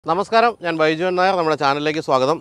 നമസ്കാരം ഞാൻ ബൈജുവൻ നായർ നമ്മുടെ ചാനലിലേക്ക് സ്വാഗതം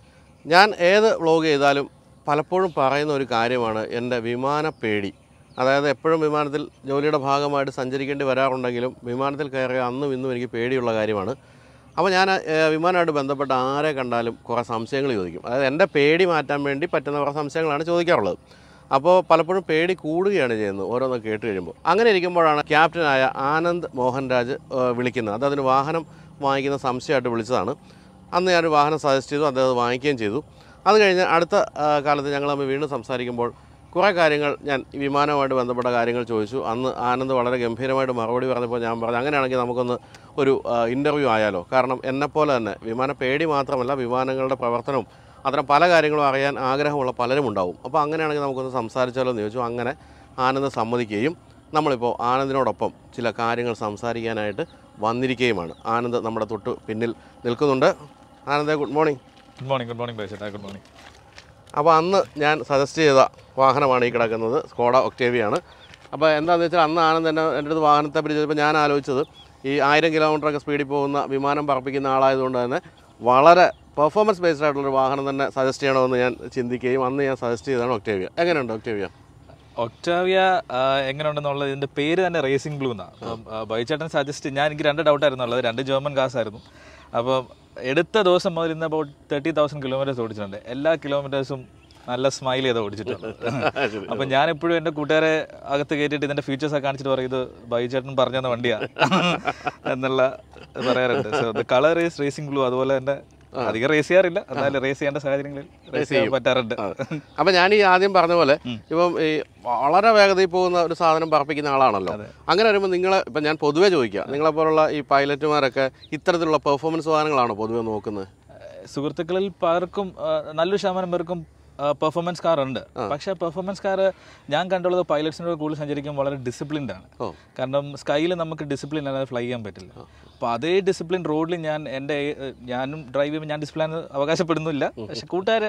ഞാൻ ഏത് വ്ളോഗ് ചെയ്താലും പലപ്പോഴും പറയുന്ന ഒരു കാര്യമാണ് എൻ്റെ വിമാന പേടി അതായത് എപ്പോഴും വിമാനത്തിൽ ജോലിയുടെ ഭാഗമായിട്ട് സഞ്ചരിക്കേണ്ടി വരാറുണ്ടെങ്കിലും വിമാനത്തിൽ കയറിയ അന്നും ഇന്നും എനിക്ക് പേടിയുള്ള കാര്യമാണ് അപ്പോൾ ഞാൻ ഏഹ്, വിമാനമായിട്ട് ബന്ധപ്പെട്ട ആരെ കണ്ടാലും കുറേ സംശയങ്ങൾ ചോദിക്കും അതായത് എൻ്റെ പേടി മാറ്റാൻ വേണ്ടി പറ്റുന്ന കുറേ സംശയങ്ങളാണ് ചോദിക്കാറുള്ളത് അപ്പോൾ പലപ്പോഴും പേടി കൂടുകയാണ് ചെയ്യുന്നത് ഓരോന്നൊക്കെ കേട്ട് കഴിയുമ്പോൾ അങ്ങനെ ഇരിക്കുമ്പോഴാണ് ക്യാപ്റ്റനായ ആനന്ദ് മോഹൻരാജ് ഏഹ്, വിളിക്കുന്നത് അത് അതിന് വാഹനം വാങ്ങിക്കുന്ന സംശയമായിട്ട് വിളിച്ചതാണ് അന്ന് ഞാനൊരു വാഹനം സജസ്റ്റ് ചെയ്തു അദ്ദേഹം അത് വാങ്ങിക്കുകയും ചെയ്തു അത് കഴിഞ്ഞ് അടുത്ത ആ, കാലത്ത് ഞങ്ങൾ തമ്മിൽ വീണ്ടും സംസാരിക്കുമ്പോൾ കുറേ കാര്യങ്ങൾ ഞാൻ ഈ വിമാനവുമായിട്ട് ബന്ധപ്പെട്ട കാര്യങ്ങൾ ചോദിച്ചു അന്ന് ആനന്ദ് വളരെ ഗംഭീരമായിട്ട് മറുപടി പറഞ്ഞപ്പോൾ ഞാൻ പറഞ്ഞു അങ്ങനെയാണെങ്കിൽ നമുക്കൊന്ന് ഒരു ഇൻ്റർവ്യൂ ആയാലോ കാരണം എന്നെപ്പോലെ തന്നെ വിമാന പേടി മാത്രമല്ല വിമാനങ്ങളുടെ പ്രവർത്തനവും അത്തരം പല കാര്യങ്ങളും അറിയാൻ ആഗ്രഹമുള്ള പലരും ഉണ്ടാവും അപ്പോൾ അങ്ങനെയാണെങ്കിൽ നമുക്കൊന്ന് സംസാരിച്ചാലോ എന്ന് ചോദിച്ചു അങ്ങനെ ആനന്ദ് സമ്മതിക്കുകയും നമ്മളിപ്പോൾ ആനന്ദിനോടൊപ്പം ചില കാര്യങ്ങൾ സംസാരിക്കാനായിട്ട് വന്നിരിക്കുകയുമാണ് ആനന്ദ് നമ്മുടെ തൊട്ട് പിന്നിൽ നിൽക്കുന്നുണ്ട് ആനന്ദേ good morning good morning good morning ബൈസേട്ടാ ഗുഡ് മോർണിംഗ് അപ്പോൾ അന്ന് ഞാൻ സജസ്റ്റ് ചെയ്ത വാഹനമാണ് ഈ കിടക്കുന്നത് സ്കോഡ ഒക്ടേവിയാണ് അപ്പോൾ എന്താണെന്ന് വെച്ചാൽ അന്ന് ആനന്ദ് എൻ്റെ എൻ്റെ അടുത്ത് വാഹനത്തെ പറ്റി ചോദിച്ചപ്പോൾ ഞാൻ ആലോചിച്ചത് ഈ ആയിരം കിലോമീറ്ററൊക്കെ സ്പീഡിൽ പോകുന്ന വിമാനം പറപ്പിക്കുന്ന ആളായതുകൊണ്ട് തന്നെ വളരെ പെർഫോമൻസ് ബേസ്ഡ് ആയിട്ടുള്ളൊരു വാഹനം തന്നെ സജസ്റ്റ് ചെയ്യണമെന്ന് ഞാൻ ചിന്തിക്കുകയും അന്ന് ഞാൻ സജസ്റ്റ് ചെയ്തതാണ് ഒക്ടേവിയ എങ്ങനെയുണ്ട് ഒക്ടേവിയ ഒക്ടാവിയ എങ്ങനെയുണ്ടെന്നുള്ളത് ഇതിന്റെ പേര് തന്നെ റേസിംഗ് ബ്ലൂ എന്നാണ് അപ്പം ബൈച്ചേട്ടൻ സജസ്റ്റ് ഞാൻ എനിക്ക് രണ്ട് ഡൗട്ടായിരുന്നു ഉള്ളത് രണ്ട് ജർമ്മൻ കാസ് ആയിരുന്നു അപ്പം എടുത്ത ദിവസം മുതൽ ഇന്ന് അബൌട്ട് തേർട്ടി തൗസൻഡ് കിലോമീറ്റേഴ്സ് ഓടിച്ചിട്ടുണ്ട് എല്ലാ കിലോമീറ്റേഴ്സും നല്ല സ്മൈൽ ചെയ്ത് ഓടിച്ചിട്ടുണ്ട് അപ്പം ഞാൻ എപ്പോഴും എൻ്റെ കൂട്ടുകാരെ അകത്ത് കയറ്റിയിട്ട് ഇതിന്റെ ഫീച്ചേഴ്സ് ഒക്കെ കാണിച്ചിട്ട് പറയും ഇത് ബൈച്ചേട്ടൻ പറഞ്ഞു തന്ന വണ്ടിയാ എന്നുള്ള പറയാറുണ്ട് so the colour is racing blue അതുപോലെ തന്നെ അധികം റേസ് ചെയ്യാറില്ല എന്നാലും റേസ് ചെയ്യേണ്ട സാഹചര്യങ്ങളിൽ റേസ് ചെയ്യാൻ പറ്റാറുണ്ട് അപ്പം ഞാൻ ഈ ആദ്യം പറഞ്ഞ പോലെ ഇപ്പം ഈ വളരെ വേഗതയിൽ പോകുന്ന ഒരു സാധനം പറപ്പിക്കുന്ന ആളാണല്ലോ അങ്ങനെ വരുമ്പോൾ നിങ്ങൾ ഇപ്പം ഞാൻ പൊതുവേ ചോദിക്കുക നിങ്ങളെപ്പോലുള്ള ഈ പൈലറ്റുമാരൊക്കെ ഇത്തരത്തിലുള്ള പെർഫോമൻസ് വാഹനങ്ങളാണോ പൊതുവേ നോക്കുന്നത് സുഹൃത്തുക്കളിൽ പലർക്കും ആ, നല്ലൊരു ശതമാനം പേർക്കും പെർഫോമൻസ് കാർ ഉണ്ട് പക്ഷേ പെർഫോമൻസ് കാർ ഞാൻ കണ്ടുള്ളത് പൈലറ്റ്സിനോട് കൂടുതൽ സഞ്ചരിക്കുമ്പോൾ വളരെ ഡിസിപ്ലിൻഡ് ആണ് ഓ. കാരണം സ്കൈയിൽ നമുക്ക് ഡിസിപ്ലിൻ അല്ലാതെ ഫ്ലൈ ചെയ്യാൻ പറ്റില്ല അപ്പോൾ അതേ ഡിസിപ്ലിൻ റോഡിൽ ഞാൻ എൻ്റെ ഏ, ഞാനും ഡ്രൈവ് ചെയ്യുമ്പോൾ ഞാൻ ഡിസിപ്ലിൻ അവകാശപ്പെടുന്നില്ല പക്ഷെ കൂട്ടുകാർ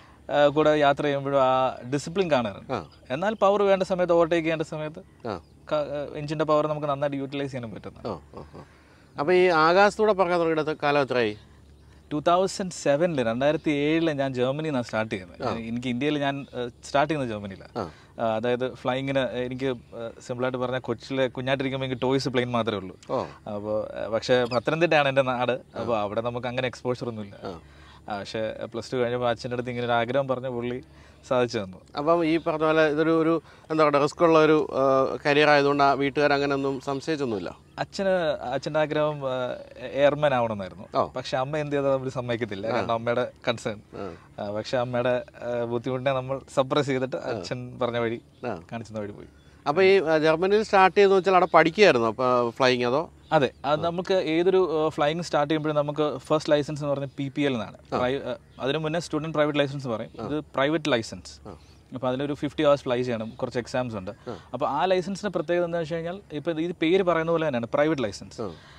കൂടെ യാത്ര ചെയ്യുമ്പോഴും ആ ഡിസിപ്ലിൻ കാണാറുണ്ട് ആ. എന്നാൽ പവർ വേണ്ട സമയത്ത് ഓവർടേക്ക് ചെയ്യേണ്ട സമയത്ത് ആ എഞ്ചിൻ്റെ പവർ നമുക്ക് നന്നായിട്ട് യൂട്ടിലൈസ് ചെയ്യാനും പറ്റുന്നു ഓ ഓ ഓ അപ്പോൾ ഈ ആകാശത്തൂടെ പറക്കാൻ തുടങ്ങിയിട്ട് കാലം എത്രയായി ടൂ തൗസൻഡ് സെവനിൽ രണ്ടായിരത്തി ഏഴില് ഞാൻ ജർമ്മനിയിൽ നിന്നാണ് സ്റ്റാർട്ട് ചെയ്യുന്നത് എനിക്ക് ഇന്ത്യയിൽ ഞാൻ സ്റ്റാർട്ട് ചെയ്യുന്നത് ജർമ്മനിയിലാണ് ആ. അതായത് ഫ്ലൈങ്ങിന് എനിക്ക് സിമ്പിളായിട്ട് പറഞ്ഞാൽ കൊച്ചിലെ കുഞ്ഞായിട്ടിരിക്കുമ്പോൾ എനിക്ക് ടോയ്സ് പ്ലെയിൻ മാത്രമേ ഉള്ളൂ ഓ അപ്പോൾ പക്ഷേ പത്തനംതിട്ടയാണ് എൻ്റെ നാട് അപ്പോൾ അവിടെ നമുക്ക് അങ്ങനെ എക്സ്പോഷർ ഒന്നുമില്ല ആ, പക്ഷേ പ്ലസ് ടു കഴിഞ്ഞപ്പോൾ അച്ഛൻ്റെ അടുത്ത് ഇങ്ങനെ ഒരു ആഗ്രഹം പറഞ്ഞ പുള്ളി സാധിച്ചു തന്നു അപ്പം ഈ പറഞ്ഞ പോലെ ഇതൊരു ഒരു എന്താ പറയുക റിസ്ക് ഉള്ള ഒരു കരിയർ ആയതുകൊണ്ട് ആ വീട്ടുകാർ അങ്ങനെ ഒന്നും സംശയിച്ചൊന്നുമില്ല അച്ഛന് അച്ഛൻ്റെ ആഗ്രഹം എയർമാൻ ആവണമെന്നായിരുന്നു ഓ. പക്ഷെ അമ്മ എന്ത് ചെയ്താൽ നമ്മൾ സമ്മതിക്കത്തില്ല കാരണം അമ്മയുടെ കൺസേൺ പക്ഷെ അമ്മയുടെ ആ, ബുദ്ധിമുട്ടിനെ നമ്മൾ സപ്രസ് ചെയ്തിട്ട് അച്ഛൻ പറഞ്ഞ വഴി ആ. കാണിച്ചുന്ന വഴി പോയി അപ്പോൾ ഈ ആ, ജർമ്മനിയിൽ സ്റ്റാർട്ട് ചെയ്തെന്ന് വെച്ചാൽ അവിടെ പഠിക്കുകയായിരുന്നു അപ്പോൾ ഫ്ലൈയിങ് അതോ അതെ അത് നമുക്ക് ഏതൊരു ഫ്ലൈയിങ് സ്റ്റാർട്ട് ചെയ്യുമ്പോഴും നമുക്ക് ഫസ്റ്റ് ലൈസൻസ് എന്ന് പറഞ്ഞാൽ പി പി എൽ എന്നാണ് പ്രൈ- ആ, അതിന് മുന്നേ സ്റ്റുഡൻറ് പ്രൈവറ്റ് ലൈസൻസ് പറയും ഇത് പ്രൈവറ്റ് ലൈസൻസ് അപ്പോൾ അതിലൊരു ഫിഫ്റ്റി അവേഴ്സ് ഫ്ലൈ ചെയ്യണം കുറച്ച് എക്സാംസ് ഉണ്ട് അപ്പോൾ ആ ലൈസൻസിൻ്റെ പ്രത്യേകത എന്താ വെച്ച് കഴിഞ്ഞാൽ ഇപ്പോൾ ഇത് പേര് പറയുന്ന പോലെ തന്നെയാണ് പ്രൈവറ്റ് ലൈസൻസ്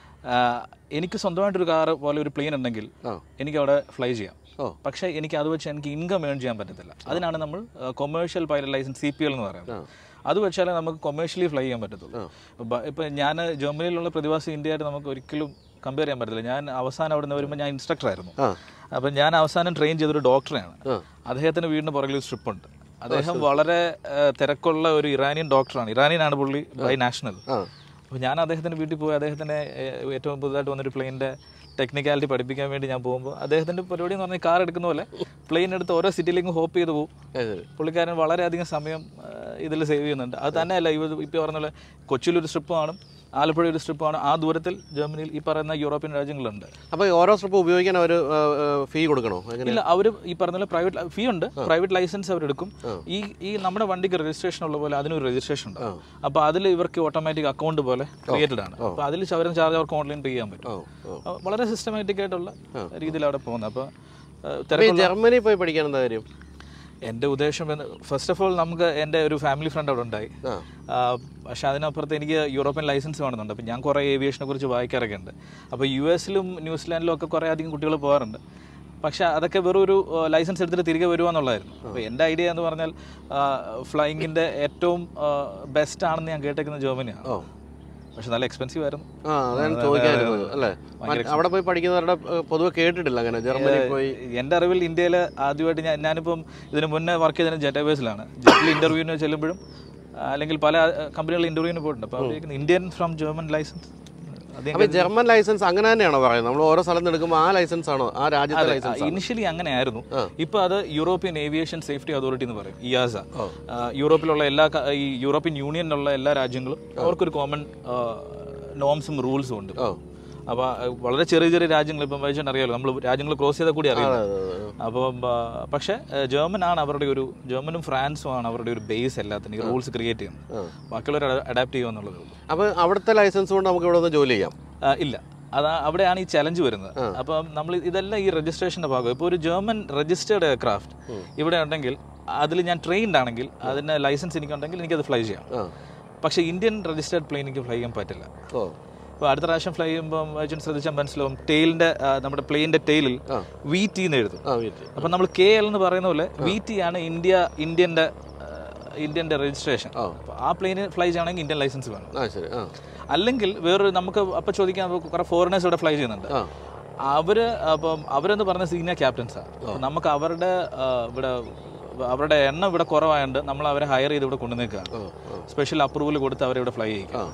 എനിക്ക് സ്വന്തമായിട്ടൊരു കാർ പോലെ ഒരു പ്ലെയിൻ ഉണ്ടെങ്കിൽ ആ. എനിക്ക് അവിടെ ഫ്ലൈ ചെയ്യാം ഓ. പക്ഷേ എനിക്ക് അത് വെച്ച് എനിക്ക് ഇൻകം ഏൺ ചെയ്യാൻ പറ്റത്തില്ല അതിനാണ് നമ്മൾ commercial pilot licence C P L എന്ന് പറയുന്നത് അത് വെച്ചാലേ നമുക്ക് കൊമേഴ്ഷ്യലി ഫ്ലൈ ചെയ്യാൻ പറ്റത്തുള്ളൂ ബ- ഇപ്പം ഞാൻ ജർമ്മനിയിലുള്ള പ്രതിവാസി ഇന്ത്യയായിട്ട് നമുക്ക് ഒരിക്കലും കമ്പയർ ചെയ്യാൻ പറ്റത്തില്ല ഞാൻ അവസാനം അവിടെ നിന്ന് വരുമ്പോൾ ഞാൻ ഇൻസ്ട്രക്ടർ ആയിരുന്നു ആ അപ്പം ഞാൻ അവസാനം ട്രെയിൻ ചെയ്തൊരു ഡോക്ടറെയാണ് ആ. അദ്ദേഹത്തിന് വീടിന് പുറകിൽ ഒരു സ്ട്രിപ്പ് ഉണ്ട് അദ്ദേഹം വളരെ ആ, തിരക്കുള്ള ഒരു ഇറാനിയൻ ഡോക്ടറാണ് ഇറാനിയനാണ് പുള്ളി ബൈ നാഷണൽ ആ അപ്പോൾ ഞാൻ അദ്ദേഹത്തിൻ്റെ വീട്ടിൽ പോയി അദ്ദേഹത്തിനെ ഏഹ്, ഏറ്റവും പുതുതായിട്ട് വന്നൊരു പ്ലെയിനിൻ്റെ ടെക്നിക്കാലിറ്റി പഠിപ്പിക്കാൻ വേണ്ടി ഞാൻ പോകുമ്പോൾ അദ്ദേഹത്തിൻ്റെ പരിപാടി എന്ന് പറഞ്ഞാൽ കാർ എടുക്കുന്ന പോലെ പ്ലെയിൻ എടുത്ത് ഓരോ സിറ്റിയിലേക്കും ഹോപ്പ് ചെയ്ത് പോകും അത് ശരി പുള്ളിക്കാരൻ വളരെയധികം സമയം ഇതിൽ സേവ് ചെയ്യുന്നുണ്ട് അത് തന്നെയല്ല ഇവ ഇപ്പോൾ പറഞ്ഞ പോലെ കൊച്ചിയിലൊരു സ്ട്രിപ്പ് കാണും ആലപ്പുഴ ഒരു സ്ട്രിപ്പ് ആണ് ആ ദൂരത്തിൽ ജർമ്മനിയിൽ ഈ പറയുന്ന യൂറോപ്യൻ രാജ്യങ്ങളുണ്ട് അപ്പോൾ ഈ ഓരോ സ്ട്രിപ്പ് ഉപയോഗിക്കാൻ അവർ ഫീ കൊടുക്കണോ എങ്ങനെ ഇല്ല അവർ ഈ പറഞ്ഞ പോലെ പ്രൈവറ്റ് ഫീ ഉണ്ട് പ്രൈവറ്റ് ലൈസൻസ് അവർ എടുക്കും ഈ ഈ നമ്മുടെ വണ്ടിക്ക് രജിസ്ട്രേഷൻ ഉള്ള പോലെ അതിനൊരു രജിസ്ട്രേഷൻ ഉണ്ട് അപ്പോൾ അതിൽ ഇവർക്ക് ഓട്ടോമാറ്റിക് അക്കൗണ്ട് പോലെ ക്രിയേറ്റഡ് ആണ് അപ്പോൾ അതിൽ അവരും ചാർജ് അവർക്ക് ഓൺലൈൻ പേ ചെയ്യാൻ പറ്റും ഓ ഓ അഹ് വളരെ സിസ്റ്റമാറ്റിക് ആയിട്ടുള്ള രീതിയിൽ അവിടെ പോകുന്നത് അപ്പോൾ അപ്പോൾ ഈ ജർമ്മനി പോയി പഠിക്കാൻ എന്താ കാര്യം എൻ്റെ ഉദ്ദേശം ഫസ്റ്റ് ഓഫ് ഓൾ നമുക്ക് എൻ്റെ ഒരു ഫാമിലി ഫ്രണ്ട് അവിടെ ഉണ്ടായി ആ ആ, പക്ഷേ അതിനപ്പുറത്ത് എനിക്ക് യൂറോപ്യൻ ലൈസൻസ് വേണമെന്നുണ്ട് അപ്പോൾ ഞാൻ കുറേ ഏവിയേഷനെ കുറിച്ച് വായിക്കാറൊക്കെ ഉണ്ട് അപ്പോൾ യു എസിലും ന്യൂസിലാൻഡിലും ഒക്കെ കുറേ അധികം കുട്ടികൾ പോകാറുണ്ട് പക്ഷേ അതൊക്കെ വെറും ഒരു ലൈസൻസ് എടുത്തിട്ട് തിരികെ വരുക എന്നുള്ളതായിരുന്നു അപ്പോൾ എൻ്റെ ഐഡിയ എന്ന് പറഞ്ഞാൽ ഫ്ലൈയിങ്ങിൻ്റെ ഏറ്റവും ബെസ്റ്റ് ആണെന്ന് ഞാൻ കേട്ടേക്കുന്നത് ജർമ്മനിയാണ് ഓ പക്ഷെ നല്ല എക്സ്പെൻസീവ് ആയിരുന്നു ആ അതാണ് ചോദിക്കാതിരുന്നത് അല്ലേ മറ്റ് അവിടെ പോയി പഠിക്കുന്നവരുടെ ഏഹ്, പൊതുവെ കേട്ടിട്ടില്ല അങ്ങനെ ജർമ്മനി പോയി എൻ്റെ അറിവിൽ ഇന്ത്യയിൽ ആദ്യമായിട്ട് ഞാൻ ഞാനിപ്പം ഇതിന് മുന്നേ വർക്ക് ചെയ്തത് ജെറ്റബേസിലാണ് ജെറ്റിൽ ഇൻ്റർവ്യൂവിന് ചെല്ലുമ്പോഴും ആ, അല്ലെങ്കിൽ പല കമ്പനികളിൽ ഇൻ്റർവ്യൂവിന് പോയിട്ടുണ്ട് അപ്പോൾ അവിടെ ഇന്ത്യൻ ഫ്രം ജർമ്മൻ ലൈസൻസ് അത് അപ്പൊ ഈ ജർമ്മൻ ലൈസൻസ് അങ്ങനെ തന്നെയാണോ പറയുന്നത് നമ്മൾ ഓരോ സ്ഥലത്ത് എടുക്കുമ്പോൾ ആ ലൈസൻസ് ആണോ ആ രാജ്യത്തെ ലൈസൻസ് ഇനിഷ്യലി അങ്ങനെയായിരുന്നു ഇപ്പൊ അത് യൂറോപ്യൻ ഏവിയേഷൻ സേഫ്റ്റി അതോറിറ്റി എന്ന് പറയും ഇയാസ യൂറോപ്പിലുള്ള എല്ലാ ക- ഈ യൂറോപ്യൻ യൂണിയനിലുള്ള എല്ലാ രാജ്യങ്ങളും അവർക്കൊരു കോമൺ നോംസും റൂൾസും ഉണ്ട് ഓ അപ്പോൾ വളരെ ചെറിയ ചെറിയ രാജ്യങ്ങൾ ഇപ്പം വൈകിട്ട് അറിയാലോ നമ്മൾ രാജ്യങ്ങൾ ക്രോസ് ചെയ്താൽ കൂടി അറിയാം അതെ, അതെ, അതെ. അപ്പം ആ, പക്ഷേ ഏഹ്, ജർമ്മൻ ആണ് അവരുടെ ഒരു ജർമ്മനും ഫ്രാൻസും ആണ് അവരുടെ ഒരു ബേസ് എല്ലാത്തിനും ഈ റൂൾസ് ക്രിയേറ്റ് ചെയ്യുന്നത് ആ. ബാക്കിയുള്ളവർ അഡാപ്റ്റ് ചെയ്യുക എന്നുള്ളതേ ഉള്ളൂ അപ്പൊ അവിടുത്തെ ലൈസൻസ് കൊണ്ട് നമുക്ക് ഇവിടെ നിന്ന് ജോലി ചെയ്യാം ആ, ഇല്ല അതാ അവിടെയാണ് ഈ ചലഞ്ച് വരുന്നത് അപ്പം നമ്മൾ ഇതെല്ലാം ഈ രജിസ്ട്രേഷന്റെ ഭാഗം ഇപ്പോൾ ഒരു ജർമ്മൻ രജിസ്റ്റേർഡ് എയർക്രാഫ്റ്റ് ഇവിടെ ഉണ്ടെങ്കിൽ അതിൽ ഞാൻ ട്രെയിൻഡ് ആണെങ്കിൽ അതിന് ലൈസൻസ് എനിക്കുണ്ടെങ്കിൽ എനിക്കത് ഫ്ലൈ ചെയ്യാം ആ പക്ഷേ ഇന്ത്യൻ രജിസ്റ്റേർഡ് പ്ലെയിൻ എനിക്ക് ഫ്ലൈ ചെയ്യാൻ പറ്റില്ല ഓ അപ്പോൾ അടുത്ത പ്രാവശ്യം ഫ്ലൈ ചെയ്യുമ്പോൾ ഏജന്റ് ശ്രദ്ധിച്ചാൽ മനസ്സിലാവും ടെയിലിന്റെ നമ്മുടെ പ്ലെയിനിന്റെ ടെയിലിൽ ആ. വി ടി എന്ന് എഴുതും ആ വീട്ടിൽ അപ്പം നമ്മൾ കെ എൽ എന്ന് പറയുന്ന പോലെ വി ടി ആണ് ഇന്ത്യ ഇന്ത്യൻ്റെ ഇന്ത്യൻ്റെ രജിസ്ട്രേഷൻ ആ. അപ്പോൾ ആ പ്ലെയിന് ഫ്ലൈ ചെയ്യണമെങ്കിൽ ഇന്ത്യൻ ലൈസൻസ് വേണം ആ ശരി ആ അല്ലെങ്കിൽ വേറൊരു നമുക്ക് അപ്പം ചോദിക്കാൻ നമുക്ക് കുറേ ഫോറിനേഴ്സ് ഇവിടെ ഫ്ലൈ ചെയ്യുന്നുണ്ട് ആ അവര് അപ്പം അവരെന്ന് പറഞ്ഞ സീനിയർ ക്യാപ്റ്റൻസാണ് അപ്പം നമുക്ക് അവരുടെ ആ, ഇവിടെ അവരുടെ എണ്ണം ഇവിടെ കുറവായതുകൊണ്ട് നമ്മൾ അവരെ ഹയർ ചെയ്ത് ഇവിടെ കൊണ്ടുവന്നേക്കുകയാണ് ആ ആ സ്പെഷ്യൽ അപ്രൂവൽ കൊടുത്ത് അവരെ ഇവിടെ ഫ്ലൈ ചെയ്യിക്കാം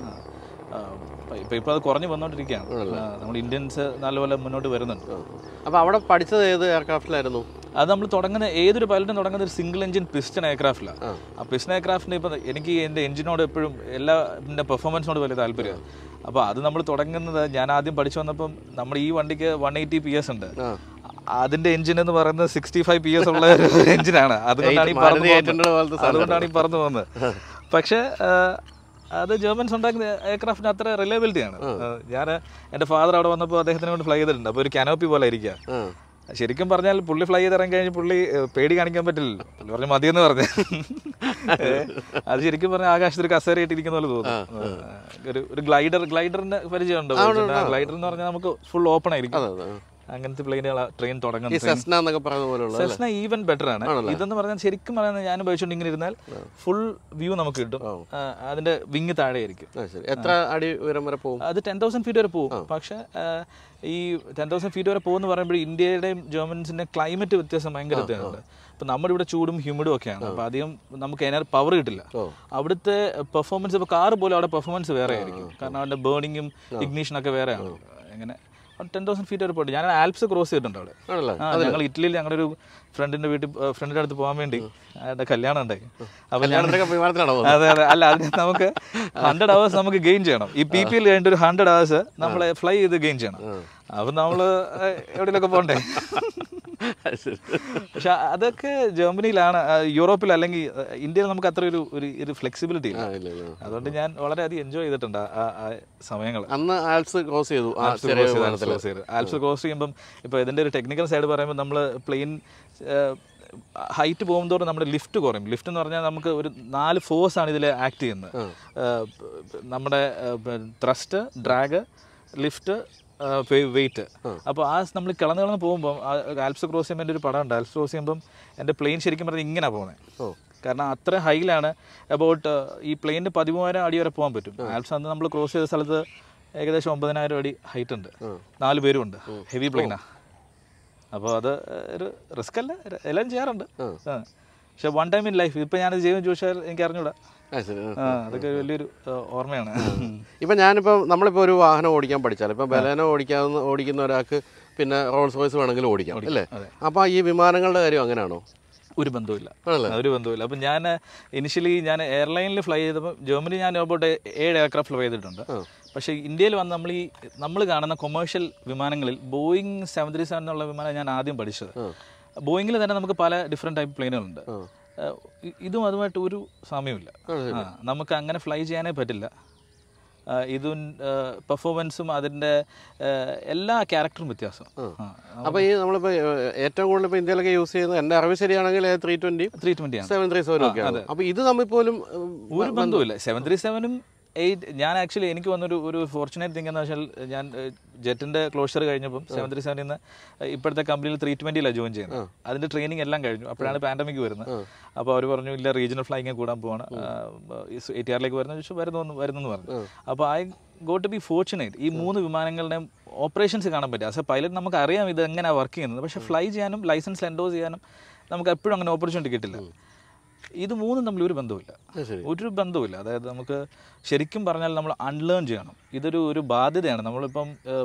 ഇപ്പം ഇപ്പം അത് കുറഞ്ഞു വന്നുകൊണ്ടിരിക്കുകയാണ് ആ, നമ്മൾ ഇന്ത്യൻസ് നല്ലപോലെ മുന്നോട്ട് വരുന്നുണ്ട് അപ്പൊ അവിടെ പഠിച്ചത് ഏത് എയർക്രാഫ്റ്റിലായിരുന്നു അത് നമ്മൾ തുടങ്ങുന്ന ഏതൊരു പൈലറ്റും തുടങ്ങുന്ന ഒരു സിംഗിൾ എഞ്ചിൻ പിസ്റ്റൺ എയർക്രാഫ്റ്റിലാണ് ആ. ആ പിസ്റ്റൺ എയർക്രാഫ്റ്റിന് ഇപ്പം എനിക്ക് എൻ്റെ എഞ്ചിനോട് എപ്പോഴും എല്ലാ എൻ്റെ പെർഫോമൻസിനോട് വലിയ താല്പര്യമാണ് അപ്പോൾ അത് നമ്മൾ തുടങ്ങുന്നത് ഞാൻ ആദ്യം പഠിച്ചു വന്നപ്പം നമ്മുടെ ഈ വണ്ടിക്ക് വൺ എയ്റ്റി പി എസ് ഉണ്ട് ആ അതിന്റെ എഞ്ചിൻ എന്ന് പറയുന്നത് സിക്സ്റ്റി ഫൈവ് പി എസ് ഉള്ള ഒരു എഞ്ചിനാണ് അതുകൊണ്ടാണ് ഈ പറന്നു മാരുതി 800 പോലത്തെ പോകുന്നത് അതുകൊണ്ടാണ് ഈ പറന്നു പോകുന്നത് പക്ഷേ ആ, അത് ജർമ്മൻസ് ഉണ്ടാക്കുന്ന എയർക്രാഫ്റ്റിന് അത്ര റിലയബിലിറ്റി ആണ് ഞാൻ എൻ്റെ ഫാദർ അവിടെ വന്നപ്പോൾ അദ്ദേഹത്തിന് കൊണ്ട് ഫ്ലൈ ചെയ്തിട്ടുണ്ട് അപ്പോൾ ഒരു കനോപ്പി പോലെ ഇരിക്കുക ആ ശരിക്കും പറഞ്ഞാൽ പുള്ളി ഫ്ലൈ ചെയ്ത് ഇറങ്ങി കഴിഞ്ഞ് പുള്ളി ഏഹ്, പേടി കാണിക്കാൻ പറ്റില്ലല്ലോ പുള്ളി പറഞ്ഞു മതിയെന്ന് പറഞ്ഞു ഏഹ്, അത് ശരിക്കും പറഞ്ഞാൽ ആകാശത്തിൽ ഒരു കസേരയായിട്ട് ഇരിക്കുന്ന പോലെ തോന്നുന്നു ഏഹ്, ഒരു ഒരു ഗ്ലൈഡർ ഗ്ലൈഡറിന്റെ പരിചയമുണ്ടോ ഗ്ലൈഡർ എന്ന് പറഞ്ഞാൽ നമുക്ക് ഫുൾ ഓപ്പൺ ആയിരിക്കും അതെ അതെ അങ്ങനത്തെ പ്ലെയിനുകൾ ട്രെയിൻ ഈ തുടങ്ങുന്നത് സെസ്ന എന്നൊക്കെ പറയുന്ന പോലെയുള്ള സെസ്ന ഈവൻ ബെറ്റർ ആണ് ഇതെന്ന് പറഞ്ഞാൽ ശരിക്കും പറയുന്നത് ഞാൻ ഉപയോഗിച്ചുകൊണ്ട് ഇങ്ങനെ ഇരുന്നാൽ ഫുൾ വ്യൂ നമുക്ക് കിട്ടും ആ, അതിന്റെ വിങ് താഴെ ആയിരിക്കും ആ ശരി എത്ര അടി ഉയരം വരെ പോകും അത് ടെൻ തൗസൻഡ് ഫീറ്റ് വരെ പോകും പക്ഷേ ആ, ഈ ടെൻ തൗസൻഡ് ഫീറ്റ് വരെ പോകുന്ന പറയുമ്പോൾ ഇന്ത്യയുടെയും ജർമ്മൻസിന്റെ ക്ലൈമറ്റ് വ്യത്യാസം ഭയങ്കര വ്യത്യാസമുണ്ട് ഇപ്പം നമ്മുടെ ഇവിടെ ചൂടും ഹ്യൂമിഡും ഒക്കെയാണ് അപ്പോൾ അധികം നമുക്ക് എനർ പവർ കിട്ടില്ല ഓ. അവിടുത്തെ പെർഫോമൻസ് ഇപ്പോൾ കാർ പോലും അവിടെ പെർഫോമൻസ് വേറെ ആയിരിക്കും കാരണം അവരുടെ ബേണിങ്ങും ഇഗ്നീഷനൊക്കെ വേറെ ആണ് അങ്ങനെ ടെൻ തൗസൻഡ് ഫീറ്റ് വരെ പോയിട്ട് ഞാൻ ആൽപ്സ് ക്രോസ് ചെയ്തിട്ടുണ്ട് അവിടെ ആണല്ലേ ആ ഞങ്ങൾ ഇറ്റലിയിൽ ഞങ്ങളുടെ ഒരു ഫ്രണ്ടിന്റെ വീട്ടിൽ ഫ്രണ്ടിന്റെ അടുത്ത് പോകാൻ വേണ്ടി അയാളുടെ കല്യാണം ഉണ്ടായി അപ്പൊ ഞാൻ കല്യാണത്തിനൊക്കെ വിമാനത്തിലാണോ പോകുന്നത് അതെ അതെ അല്ല അതിന് നമുക്ക് ഹൺഡ്രഡ് അവേഴ്സ് നമുക്ക് ഗെയിൻ ചെയ്യണം ഈ പി പി എൽ കഴിഞ്ഞിട്ട് ഒരു ഹൺഡ്രഡ് അവേഴ്സ് നമ്മൾ ഫ്ലൈ ചെയ്ത് ഗെയിൻ ചെയ്യണം അപ്പൊ നമ്മള് എവിടെയൊക്കെ പോണ്ടേ അത് ശരി. പക്ഷെ അതൊക്കെ ജർമ്മനിയിലാണ് ആ, യൂറോപ്പിൽ അല്ലെങ്കിൽ ആ, ഇന്ത്യയിൽ നമുക്ക് അത്ര ഒരു ഒരു ഒരു ഫ്ലെക്സിബിലിറ്റി ആ ഇല്ല ഇല്ല ഇല്ല അതുകൊണ്ട് ഞാൻ വളരെയധികം എൻജോയ് ചെയ്തിട്ടുണ്ട് ആ- ആ ആ സമയങ്ങൾ അന്ന് ആൽസ് ക്രോസ് ചെയ്തു ആ ആൽപ്സ് ചെറിയ ക്രോസ് ചെയ്ത് വിമാനത്തിൽ ആൽപ്സ് ക്രോസ് ചെയ്ത് ആൽപ്സ് ക്രോസ് ചെയ്യുമ്പം ഇപ്പോൾ ഇതിൻ്റെ ഒരു ടെക്നിക്കൽ സൈഡ് പറയുമ്പോൾ നമ്മൾ പ്ലെയിൻ ഹൈറ്റ് പോകുന്നതോറും നമ്മുടെ ലിഫ്റ്റ് കുറയും ലിഫ്റ്റ് എന്ന് പറഞ്ഞാൽ നമുക്ക് ഒരു നാല് ഫോഴ്സ് ആണ് ഇതിൽ ആക്ട് ചെയ്യുന്നത് ഏഹ്, നമ്മുടെ ത്രസ്റ്റ് ഡ്രാഗ് ലിഫ്റ്റ് വെയിറ്റ് അപ്പോൾ ആ നമ്മൾ കിളന്ന് കിളന്ന് പോകുമ്പോൾ ആൽപ്സ് ക്രോസ് ചെയ്യുമ്പോൾ എൻ്റെ ഒരു പടമുണ്ട് ആൽപ്സ് ക്രോസ് ചെയ്യുമ്പം എൻ്റെ പ്ലെയിൻ ശരിക്കും പറഞ്ഞാൽ ഇങ്ങനെ പോകുന്നത് ഓ കാരണം അത്ര ഹൈയിലാണ് അബൌട്ട് ഈ പ്ലെയിനിന് പതിമൂവായിരം അടി വരെ പോകാൻ പറ്റും ആൽപ്സ് അന്ന് നമ്മൾ ക്രോസ് ചെയ്ത സ്ഥലത്ത് ഏകദേശം ഒമ്പതിനായിരം അടി ഹൈറ്റ് ഉണ്ട് നാല് പേരും ഉണ്ട് ഹെവി പ്ലെയിനാ അപ്പോൾ അത് ഒരു റിസ്ക് അല്ല ര- എല്ലാം ചെയ്യാറുണ്ട് ആ. പക്ഷെ വൺ ടൈം ഇൻ ലൈഫ് ഇപ്പം ഞാനത് ചെയ്യുമെന്ന് ചോദിച്ചാൽ എനിക്ക് അറിഞ്ഞൂടാ ആ ശരി ആ. ആ അതൊക്കെ ഒരു വലിയൊരു ആ, ഓർമ്മയാണ് ഇപ്പം ഞാനിപ്പോൾ നമ്മളിപ്പോൾ ഒരു വാഹനം ഓടിക്കാൻ പഠിച്ചാൽ ഇപ്പം ബലേനോ ഓടിക്കാവുന്ന ഓടിക്കുന്ന ഒരാൾക്ക് പിന്നെ റോൾസ് റോയ്സ് വേണമെങ്കിൽ ഓടിക്കാം അല്ലേ അപ്പോൾ ഈ വിമാനങ്ങളുടെ കാര്യം അങ്ങനെയാണോ ഒരു ബന്ധവുമില്ല ആണല്ലേ ഒരു ബന്ധവുമില്ല അപ്പം ഞാൻ ഇനിഷ്യലി ഞാൻ എയർലൈനിൽ ഫ്ലൈ ചെയ്തപ്പോൾ ജർമ്മനി ഞാൻ അബൌട്ട് ഏഴ് എയർക്രാഫ്റ്റ് ഫ്ലൈ ചെയ്തിട്ടുണ്ട് പക്ഷേ ഇന്ത്യയിൽ വന്ന് നമ്മൾ ഈ നമ്മൾ കാണുന്ന കൊമേഴ്ഷ്യൽ വിമാനങ്ങളിൽ ബോയിങ് സെവൻ ത്രീ സെവൻ എന്നുള്ള വിമാനം ഞാൻ ആദ്യം പഠിച്ചത് ബോയിങ്ങിൽ തന്നെ നമുക്ക് പല ഡിഫറെൻറ്റ് ടൈപ്പ് പ്ലെയിനുകളുണ്ട് ഏഹ് ഇ- ഇതും അതുമായിട്ട് ഒരു സാമ്യമില്ല ആ, നമുക്ക് അങ്ങനെ ഫ്ലൈ ചെയ്യാനേ പറ്റില്ല ആ, ഇതും പെർഫോമൻസും അതിൻ്റെ ഏഹ് എല്ലാ ക്യാരക്ടറും വ്യത്യാസം ആ അപ്പോൾ ഈ നമ്മളിപ്പോൾ ഏറ്റവും കൂടുതൽ ഇപ്പോൾ ഇന്ത്യയിലൊക്കെ യൂസ് ചെയ്യുന്നത് എൻ്റെ അറിവ് ശരിയാണെങ്കിൽ ത്രീ ട്വൻറ്റി ത്രീ ട്വൻറ്റിയാണ് സെവൻ ത്രീ സെവൻ ഒക്കെയാണ് അപ്പോൾ ഇത് തമ്മിൽ പോലും ഉം, ഒരു ബന്ധവുമില്ല സെവൻ ത്രീ സെവനും എയ്റ്റ് ഞാൻ ആക്ച്വലി എനിക്ക് വന്നൊരു ഒരു ഫോർച്ചുനേറ്റ് തിങ് എന്ന് വെച്ചാൽ ഞാൻ ജെറ്റിന്റെ ക്ലോഷർ കഴിഞ്ഞപ്പം സെവൻ ത്രീ സെവനിൽ നിന്ന് ഇപ്പോഴത്തെ കമ്പനിയിൽ ത്രീ ട്വന്റിയിലാണ് ജോയിൻ ചെയ്യുന്നത് അതിന്റെ ട്രെയിനിങ് എല്ലാം കഴിഞ്ഞു അപ്പോഴാണ് പാൻഡമിക് വരുന്നത് അപ്പോൾ അവർ പറഞ്ഞു ഇല്ല റീജിയണൽ ഫ്ലൈങ് കൂടാൻ പോവാണ് എ ടി ആറിലേക്ക് വരുന്ന ചോദിച്ചു വരുന്നു വരുന്നെന്ന് പറഞ്ഞു അപ്പോൾ I go to be fortunate ഈ മൂന്ന് വിമാനങ്ങളുടെയും ഓപ്പറേഷൻസ് കാണാൻ പറ്റും ആസ് എ പൈലറ്റ് നമുക്ക് അറിയാം ഇത് എങ്ങനെയാണ് വർക്ക് ചെയ്യുന്നത് പക്ഷേ ഫ്ലൈ ചെയ്യാനും ലൈസൻസ് എൻഡോസ് ചെയ്യാനും നമുക്ക് എപ്പോഴും അങ്ങനെ ഓപ്പർച്യൂണിറ്റി കിട്ടില്ല ഇത് മൂന്നും തമ്മിൽ ഒരു ബന്ധവുമില്ല അത് ശരി ഒരു ബന്ധവുമില്ല അതായത് നമുക്ക് ശരിക്കും പറഞ്ഞാൽ നമ്മൾ അൺലേൺ ചെയ്യണം ഇതൊരു ഒരു ബാധ്യതയാണ് നമ്മളിപ്പം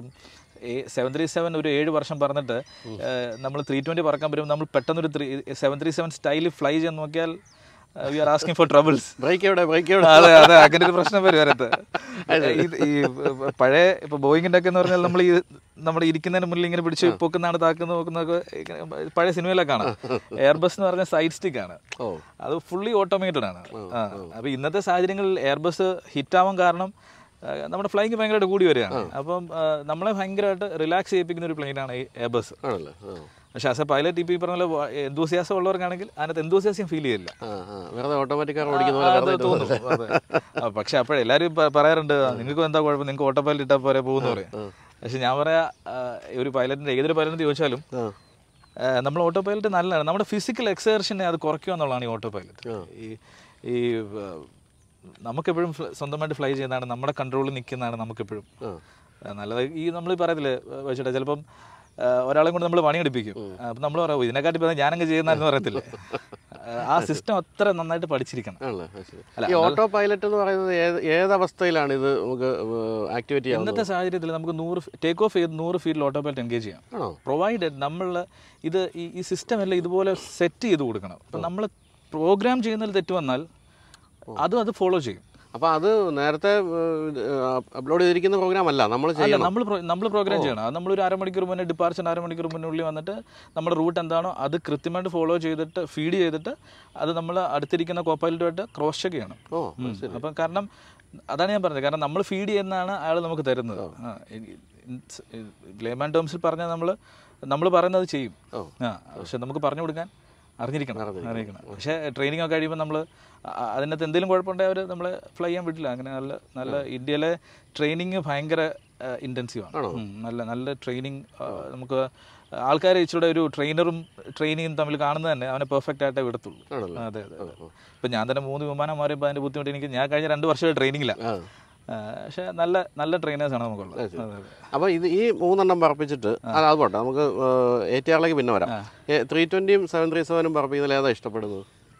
സെവൻ ത്രീ സെവൻ ഒരു ഏഴ് വർഷം പറഞ്ഞിട്ട് നമ്മൾ ത്രീ ട്വൻറ്റി പറക്കാൻ വരുമ്പോൾ നമ്മൾ പെട്ടെന്നൊരു ത്രീ സെവൻ ത്രീ സെവൻ സ്റ്റൈലിൽ ഫ്ലൈ ചെയ്യാൻ നോക്കിയാൽ we are asking for troubles break എവിടെ ബ്രേക്ക് എവിടെ അതെ അതെ അങ്ങനെ ഒരു പ്രശ്നം വരും അതിനകത്ത് ഇത് ഈ പഴയ ഇപ്പൊ ബോയിങ്ങിന്റെ ഒക്കെ എന്ന് പറഞ്ഞാൽ നമ്മൾ ഈ നമ്മുടെ ഇരിക്കുന്നതിന് മുന്നിൽ ഇങ്ങനെ പിടിച്ച് പൊക്കുന്നതാണ് താക്കുന്നത് നോക്കുന്നതൊക്കെ ഇങ്ങനെ പഴയ സിനിമയിലൊക്കെ കാണാം എയർബസ് എന്ന് പറഞ്ഞ സൈഡ് സ്റ്റിക്ക് ആണ് ഓ അത് ഫുള്ളി ഓട്ടോമേറ്റഡ് ആണ് ആ. അപ്പൊ ഇന്നത്തെ സാഹചര്യങ്ങളിൽ എയർബസ് ഹിറ്റ് ആവാൻ കാരണം ആ, നമ്മുടെ ഫ്ലൈങ് ഭയങ്കരമായിട്ട് കൂടി വരികയാണ് അപ്പം ആ, നമ്മളെ ഭയങ്കരമായിട്ട് റിലാക്സ് ചെയ്യിപ്പിക്കുന്ന ഒരു പ്ലെയിനാണ് ഈ എയർബസ് ആണല്ലേ ആ പക്ഷെ ആസ് എ പൈലറ്റ് ഇപ്പോൾ ഈ പറഞ്ഞ പോലെ എന്തൂസിയാസം ഉള്ളവർക്കാണെങ്കിൽ അതിനകത്ത് എന്തൂസിയാസം ഫീൽ ചെയ്യില്ല ആ ആ വെറുതെ ഓട്ടോമാറ്റിക് കാർ ഓടിക്കുന്ന ആ, പോലെ അത് വെറുതെ തോന്നും അതെ. ആ, പക്ഷെ അപ്പോഴേ എല്ലാവരും പ- പറയാറുണ്ട് നിങ്ങൾക്ക് എന്താ കുഴപ്പം നിങ്ങൾക്ക് ഓട്ടോ പൈലറ്റ് ഇട്ടാൽ പോരെ പോകുന്നു പറയും പക്ഷെ ഞാൻ പറയാ ആ, ഒരു പൈലറ്റിന്റെ ഏതൊരു പൈലറ്റ് ചോദിച്ചാലും ആ ആ, നമ്മൾ ഓട്ടോ പൈലറ്റ് നല്ലതാണ് നമ്മുടെ ഫിസിക്കൽ എക്സേർഷനെ അത് കുറയ്ക്കുക എന്നുള്ളതാണ് ഈ ഓട്ടോ പൈലറ്റ് ഈ ഈ ആ, നമുക്കെപ്പോഴും ഫ്ല- സ്വന്തമായിട്ട് ഫ്ലൈ ചെയ്യുന്നതാണ് നമ്മുടെ കൺട്രോളിൽ നിൽക്കുന്നതാണ് നമുക്കെപ്പോഴും ആ ആ, നല്ലത് ഈ നമ്മൾ പറയത്തില്ലേ വെച്ചിട്ട് ചിലപ്പം ആ, ഒരാളെ കൊണ്ട് നമ്മൾ പണിയെടുപ്പിക്കും അപ്പം നമ്മൾ പറയാം "ഓ, ഇതിനെക്കാട്ടി ഇപ്പം ഞാനങ്ങ് ചെയ്യുന്നതെന്ന് പറയത്തില്ലേ ആ, ആ സിസ്റ്റം അത്ര നന്നായിട്ട് പഠിച്ചിരിക്കണം ആണല്ലേ അത് ശരി. ഈ ഓട്ടോ പൈലറ്റ് എന്ന് പറയുന്നത് ഏത് ഏത് അവസ്ഥയിലാണ് ഇത് നമുക്ക് ആക്ടിവേറ്റ് ചെയ്യാവുന്നത് ഇന്നത്തെ സാഹചര്യത്തിൽ നമുക്ക് നൂറ് ടേക്ക് ഓഫ് ചെയ്ത് നൂറ് ഫീറ്റിൽ ഓട്ടോ പൈലറ്റ് എൻഗേജ് ചെയ്യാം ആണോ പ്രൊവൈഡഡ് നമ്മൾ ഇത് ഈ ഈ സിസ്റ്റം എല്ലാം ഇതുപോലെ സെറ്റ് ചെയ്ത് കൊടുക്കണം അപ്പം നമ്മൾ പ്രോഗ്രാം ചെയ്യുന്നതിൽ തെറ്റ് വന്നാൽ അതും അത് ഫോളോ ചെയ്യും അപ്പോൾ അത് നേരത്തെ അപ്ലോഡ് ചെയ്തിരിക്കുന്ന പ്രോഗ്രാം അല്ല നമ്മൾ അല്ല ചെയ്യണം നമ്മൾ നമ്മൾ പ്രോഗ്രാം ചെയ്യണം അത് നമ്മൾ ഒരു അരമണിക്കൂർ മുന്നേ ഡിപ്പാർച്ചർ അരമണിക്കൂർ മുന്നുള്ളിൽ വന്നിട്ട് നമ്മുടെ റൂട്ട് എന്താണോ അത് കൃത്യമായിട്ട് ഫോളോ ചെയ്തിട്ട് ഫീഡ് ചെയ്തിട്ട് അത് നമ്മൾ അടുത്തിരിക്കുന്ന കോപ്പൈലറ്റുമായിട്ട് ക്രോസ് ചെക്ക് ചെയ്യണം ഓ ഉം. അപ്പം കാരണം അതാണ് ഞാൻ പറഞ്ഞത് കാരണം നമ്മൾ ഫീഡ് ചെയ്യുന്നതാണ് അയാൾ നമുക്ക് തരുന്നത് ലേമാൻ ടേംസിൽ പറഞ്ഞാൽ നമ്മൾ നമ്മൾ പറയുന്നത് ചെയ്യും ഓ. ആ പക്ഷെ നമുക്ക് പറഞ്ഞു കൊടുക്കാൻ അറിഞ്ഞിരിക്കണം അറിയിക്കണം പക്ഷേ ട്രെയിനിങ് ഒക്കെ കഴിയുമ്പോൾ നമ്മൾ അതിനകത്ത് എന്തെങ്കിലും കുഴപ്പമുണ്ടെങ്കിൽ അവർ നമ്മളെ ഫ്ലൈ ചെയ്യാൻ വിട്ടില്ല അങ്ങനെ നല്ല നല്ല ഇന്ത്യയിലെ ട്രെയിനിങ് ഭയങ്കര ഇൻറ്റൻസീവ് ആണ് ഉം. നല്ല നല്ല ട്രെയിനിങ് നമുക്ക് ആൾക്കാരെ ഇച്ചിരി ഒരു ട്രെയിനറും ട്രെയിനിങ്ങും തമ്മിൽ കാണുന്നത് തന്നെ അവനെ പെർഫെക്റ്റ് ആയിട്ടേ വിടത്തുള്ളൂ ആണല്ലേ അതെ അതെ അതെ ഇപ്പം ഞാൻ തന്നെ മൂന്ന് വിമാനം മാറിയപ്പോൾ അതിൻ്റെ ബുദ്ധിമുട്ട് എനിക്ക് ഞാൻ കഴിഞ്ഞ രണ്ട് വർഷമായി ട്രെയിനിങ്ങിലാണ് ആ പക്ഷേ നല്ല നല്ല ട്രെയിനേഴ്സാണ് നമുക്കുള്ളത് അതെ അതെ അപ്പോൾ ഇത് ഈ മൂന്നെണ്ണം പറപ്പിച്ചിട്ട് അത് അത് പോട്ടെ നമുക്ക് എ ടി ആറിലേക്ക് പിന്നെ വരാം ത്രീ ട്വൻറ്റിയും സെവൻ ത്രീ സെവനും പറപ്പിക്കുന്നതിൽ ഏതാ ഇഷ്ടപ്പെടുന്നത്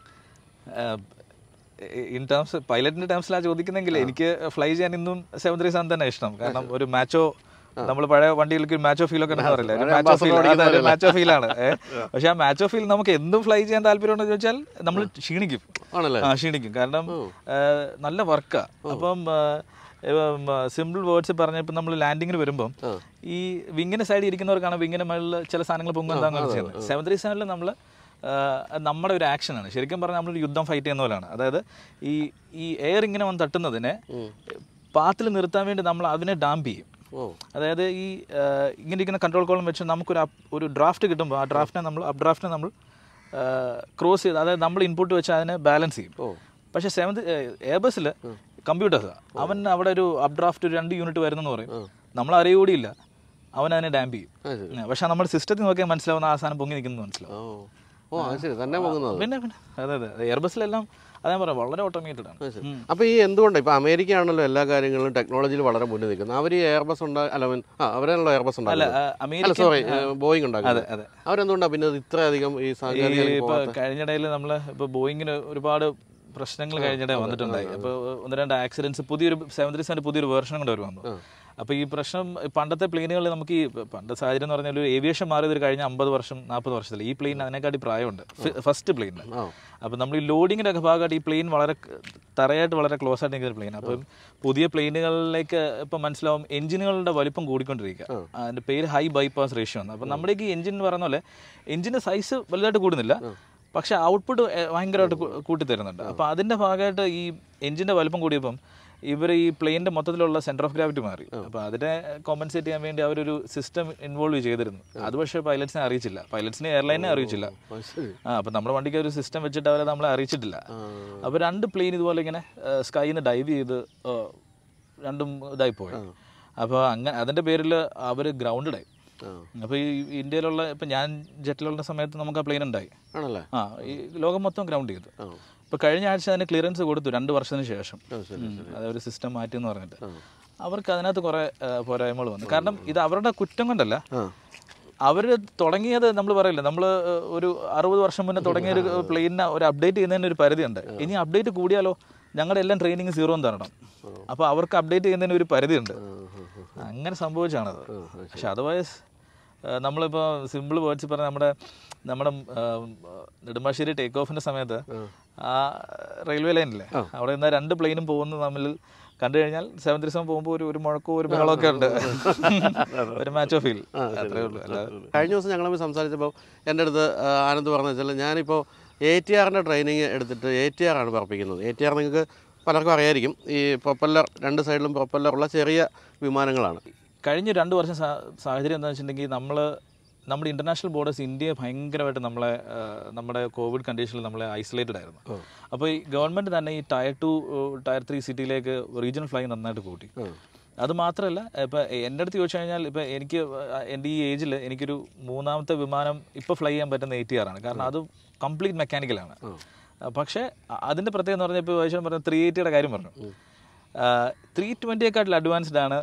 ഇൻ ടേംസ് പൈലറ്റിന്റെ ടേംസിലാണ് ചോദിക്കുന്നെങ്കിൽ എനിക്ക് ഫ്ലൈ ചെയ്യാൻ ഇന്നും സെവൻ ത്രീ സെവൻ തന്നെ ഇഷ്ടം കാരണം ഒരു മാച്ചോ നമ്മൾ പഴയ വണ്ടികൾക്ക് മാച്ചോ ഫീൽ ഒക്കെ ഉണ്ടെന്ന് പറയില്ല ഒരു മാച്ചോ ഫീൽ മാച്ചോ ഫീലാണ് പക്ഷെ ആ മാച്ചോ ഫീൽ നമുക്ക് എന്തും ഫ്ലൈ ചെയ്യാൻ താല്പര്യമുണ്ടെന്ന് ചോദിച്ചാൽ നമ്മൾ ക്ഷീണിക്കും ആണല്ലേ ആ ക്ഷീണിക്കും കാരണം ആ, നല്ല വർക്കാ അപ്പം സിമ്പിൾ വേർഡ്സ് പറഞ്ഞപ്പോൾ നമ്മൾ ലാൻഡിങ്ങിന് വരുമ്പം ഈ വിങ്ങിന്റെ സൈഡിൽ ഇരിക്കുന്നവർക്കാണ് വിങ്ങിന്റെ മുകളിൽ ചില സാധനങ്ങൾ പൊങ്ങാൻ താങ്ങുക ചെയ്യുന്നത് സെവൻ ത്രീ സെവനിൽ നമ്മൾ നമ്മുടെ ഒരു ആക്ഷനാണ് ശരിക്കും പറഞ്ഞാൽ നമ്മൾ യുദ്ധം ഫൈറ്റ് ചെയ്യുന്ന പോലെയാണ് അതായത് ഈ ഈ എയർ ഇങ്ങനെ വന്ന് തട്ടുന്നതിനെ പാത്തിൽ നിർത്താൻ വേണ്ടി നമ്മൾ അതിനെ ഡാമ്പ് ചെയ്യും ഓ അതായത് ഈ ആ, ഇങ്ങനെ ഇരിക്കുന്ന കൺട്രോൾ കോളം വെച്ച് നമുക്കൊരു up- ഒരു ഡ്രാഫ്റ്റ് കിട്ടുമ്പോൾ ആ ഡ്രാഫ്റ്റിനെ നമ്മൾ അപ്പ് ഡ്രാഫ്റ്റിനെ നമ്മൾ ക്രോസ് ചെയ്ത് അതായത് നമ്മൾ ഇൻപുട്ട് വെച്ച് അതിനെ ബാലൻസ് ചെയ്യും ഓ പക്ഷേ സെവൻത് എയർബസിൽ കമ്പ്യൂട്ടേഴ്സ് അവൻ അവിടെ ഒരു അപ്പ് ഡ്രാഫ്റ്റ് ഒരു രണ്ട് യൂണിറ്റ് വരുന്നെന്ന് പറയും നമ്മൾ അറിയുകൂടിയില്ല അവൻ അതിനെ ഡാമ്പ് ചെയ്യും അത് ശരി. ഉം. പക്ഷെ നമ്മുടെ സിസ്റ്റത്തിൽ നോക്കിയാൽ മനസ്സിലാവുന്ന ആ സാധനം പൊങ്ങി നിൽക്കുന്നത് മനസ്സിലാവും ഓ ഓ അത് ശരി തന്നെ പോകുന്നത് പിന്നെ പിന്നെ അതെ അതെ എയർബസിലെല്ലാം അതേ പറയാം വളരെ ഓട്ടോമേറ്റഡ് ആണ് ഉം. അപ്പോൾ ഈ എന്തുകൊണ്ട് ഇപ്പോൾ അമേരിക്ക ആണല്ലോ എല്ലാ കാര്യങ്ങളിലും ടെക്നോളജിയിൽ വളരെ മുന്നിൽ നിൽക്കുന്നത് അവർ ഈ എയർബസ് ഉണ്ടാ അല്ല മീൻ ആ അവരാണല്ലോ എയർബസ് അല്ല ഉണ്ടാക്കുന്നത് ആ, അല്ല അമേരിക്കൻ സോറി ബോയിങ് ഉണ്ടാക്കുന്നത് അതെ അതെ അവരെന്തുകൊണ്ടാണ് പിന്നെ ഇത് ഇത്രയധികം ഈ ഈ സാങ്കേതിക ഇപ്പൊ കഴിഞ്ഞിടയിൽ നമ്മൾ ഇപ്പൊ ബോയിങ്ങിന് ഒരുപാട് പ്രശ്നങ്ങൾ കഴിഞ്ഞിടെ വന്നിട്ടുണ്ടായി അപ്പോൾ ഒന്ന് രണ്ട് ആക്സിഡൻസ് പുതിയൊരു സെവൻ ത്രീ സെവൻ്റെ പുതിയൊരു വേർഷൻ കൊണ്ട് അവർ വന്നു അപ്പോൾ ഈ പ്രശ്നം പണ്ടത്തെ പ്ലെയിനുകളിൽ നമുക്ക് ഈ പണ്ടത്തെ സാഹചര്യം എന്ന് പറഞ്ഞാൽ ഒരു ഏവിയേഷൻ മാറിയത് ഒരു കഴിഞ്ഞ അമ്പത് വർഷം നാൽപ്പത് വർഷത്തിൽ ഈ പ്ലെയിൻ അതിനെക്കാട്ടി പ്രായമുണ്ട് ഫസ്റ്റ് പ്ലെയിനിന് ആ അപ്പോൾ നമ്മൾ ഈ ലോഡിങ്ങിൻ്റെ ഒക്കെ ഭാഗമായിട്ട് ഈ പ്ലെയിൻ വളരെ ക- തറയായിട്ട് വളരെ ക്ലോസ് ആയിട്ട് നിൽക്കുന്ന പ്ലെയിൻ അപ്പം പുതിയ പ്ലെയിനുകളിലേക്ക് ഇപ്പം മനസ്സിലാവും എഞ്ചിനുകളുടെ വലിപ്പം കൂടിക്കൊണ്ടിരിക്കുക അതിൻ്റെ പേര് ഹൈ ബൈപ്പാസ് റേഷ്യോ ആണ് അപ്പം നമ്മുടെ ഈ എഞ്ചിൻ എന്ന് പറയുന്ന പോലെ എഞ്ചിൻ്റെ സൈസ് വലുതായിട്ട് കൂടുന്നില്ല പക്ഷേ ഔട്ട്പുട്ട് ഭയങ്കരമായിട്ട് കൂ- കൂട്ടി തരുന്നുണ്ട് അപ്പോൾ അതിൻ്റെ ഭാഗമായിട്ട് ഈ എഞ്ചിൻ്റെ വലിപ്പം കൂടിയപ്പം ഇവർ ഈ പ്ലെയിനിന്റെ മൊത്തത്തിലുള്ള സെന്റർ ഓഫ് ഗ്രാവിറ്റി മാറി അപ്പോൾ അതിനെ കോമ്പൻസേറ്റ് ചെയ്യാൻ വേണ്ടി അവരൊരു സിസ്റ്റം ഇൻവോൾവ് ചെയ്തിരുന്നു അത് പക്ഷേ പൈലറ്റ്സിനെ അറിയിച്ചില്ല പൈലറ്റ്സിനെ എയർലൈനെ അറിയിച്ചില്ല അത് ശരി ആ അപ്പം നമ്മുടെ വണ്ടിക്ക് ഒരു സിസ്റ്റം വെച്ചിട്ട് അവരെ നമ്മളെ അറിയിച്ചിട്ടില്ല ആ. അപ്പോൾ രണ്ട് പ്ലെയിൻ ഇതുപോലെ ഇങ്ങനെ സ്കൈയിൽ നിന്ന് ഡൈവ് ചെയ്ത് ആ, രണ്ടും ഇതായി പോയി അപ്പോൾ അങ്ങനെ അതിൻ്റെ പേരിൽ അവർ ഗ്രൗണ്ടഡായി ആ. അപ്പോൾ ഈ ഇന്ത്യയിലുള്ള ഇപ്പം ഞാൻ ജെറ്റിലുള്ള സമയത്ത് നമുക്ക് ആ പ്ലെയിൻ ഉണ്ടായി ആണല്ലേ ആ ഈ ലോകം മൊത്തം ഗ്രൗണ്ട് ചെയ്തു ആ ഇപ്പോൾ കഴിഞ്ഞ ആഴ്ച അതിന് ക്ലിയറൻസ് കൊടുത്തു രണ്ട് വർഷത്തിന് ശേഷം ആ, ശരി ഉം. അതൊരു സിസ്റ്റം മാറ്റി എന്ന് പറഞ്ഞിട്ട് ആ. അവർക്ക് അതിനകത്ത് കുറേ ആ, പോരായ്മകൾ വന്നു കാരണം ഇത് അവരുടെ കുറ്റം കൊണ്ടല്ല ആ അവർ തുടങ്ങിയത് നമ്മൾ പറയില്ല നമ്മൾ ഒരു അറുപത് വർഷം മുന്നേ തുടങ്ങിയ ഒരു പ്ലെയിനിനെ ഒരു അപ്ഡേറ്റ് ചെയ്യുന്നതിന് ഒരു പരിധിയുണ്ട് ഇനി അപ്ഡേറ്റ് കൂടിയാലോ ഞങ്ങളുടെ എല്ലാം ട്രെയിനിങ് സീറോ തരണം അപ്പോൾ അവർക്ക് അപ്ഡേറ്റ് ചെയ്യുന്നതിന് ഒരു പരിധിയുണ്ട് അങ്ങനെ സംഭവിച്ചാണത് പക്ഷെ അതർവൈസ് നമ്മളിപ്പോൾ സിമ്പിൾ വേർഡ്സ് പറഞ്ഞ നമ്മുടെ നമ്മുടെ ആ, നെടുമ്പാശ്ശേരി ടേക്ക് ഓഫിൻ്റെ സമയത്ത് ആ റെയിൽവേ ലൈനില്ലേ അവിടെ നിന്ന് രണ്ട് പ്ലെയിനും പോകുന്നത് തമ്മിൽ കണ്ടു കഴിഞ്ഞാൽ സെവൻ ത്രീ സെവൻ പോകുമ്പോൾ ഒരു ഒരു മുഴക്കവും ഒരു ബഹളമൊക്കെ ഉണ്ട് ഒരു മാച്ച് ഓഫ് ഫീൽ അത്രേ ഉള്ളൂ അല്ല കഴിഞ്ഞ ദിവസം ഞങ്ങൾ തമ്മിൽ സംസാരിച്ചപ്പോൾ എൻ്റെ അടുത്ത് ആ, ആനന്ദ് പറഞ്ഞു വെച്ചാൽ ഞാനിപ്പോൾ എ ടി ആറിൻ്റെ ട്രെയിനിങ് എടുത്തിട്ട് എ ടി ആർ ആണ് പറപ്പിക്കുന്നത് എ ടി ആർ നിങ്ങൾക്ക് പലർക്കും അറിയായിരിക്കും ഈ പ്രൊപ്പല്ലർ രണ്ട് സൈഡിലും പ്രൊപ്പല്ലറുള്ള ചെറിയ വിമാനങ്ങളാണ് കഴിഞ്ഞ രണ്ട് വർഷം സാ- സാഹചര്യം എന്താണെന്ന് വെച്ചിട്ടുണ്ടെങ്കിൽ നമ്മൾ നമ്മുടെ ഇന്റർനാഷണൽ ബോർഡേഴ്സ് ഇന്ത്യയെ ഭയങ്കരമായിട്ട് നമ്മളെ ആ, നമ്മുടെ കോവിഡ് കണ്ടീഷനിൽ നമ്മളെ ഐസൊലേറ്റഡ് ആയിരുന്നു അപ്പോൾ ഈ ഗവൺമെൻറ് തന്നെ ഈ ടയർ ടു ടയർ ത്രീ സിറ്റിയിലേക്ക് റീജിയണൽ ഫ്ലൈ നന്നായിട്ട് കൂട്ടി അത് മാത്രമല്ല ഇപ്പം എൻ്റെ അടുത്ത് ചോദിച്ചു കഴിഞ്ഞാൽ ഇപ്പം എനിക്ക് എൻ്റെ ഈ ഏജിൽ എനിക്കൊരു മൂന്നാമത്തെ വിമാനം ഇപ്പോൾ ഫ്ലൈ ചെയ്യാൻ പറ്റുന്ന എയ്റ്റി ആറാണ് കാരണം അത് കംപ്ലീറ്റ് മെക്കാനിക്കലാണ് പക്ഷേ അ- അതിൻ്റെ പ്രത്യേകത എന്ന് പറഞ്ഞാൽ ഇപ്പോൾ വൈശാൻ പറഞ്ഞ ത്രീ എയ്റ്റിയുടെ കാര്യം പറഞ്ഞു ത്രീ ട്വൻറ്റിയെക്കാട്ടിൽ അഡ്വാൻസ്ഡ് ആണ്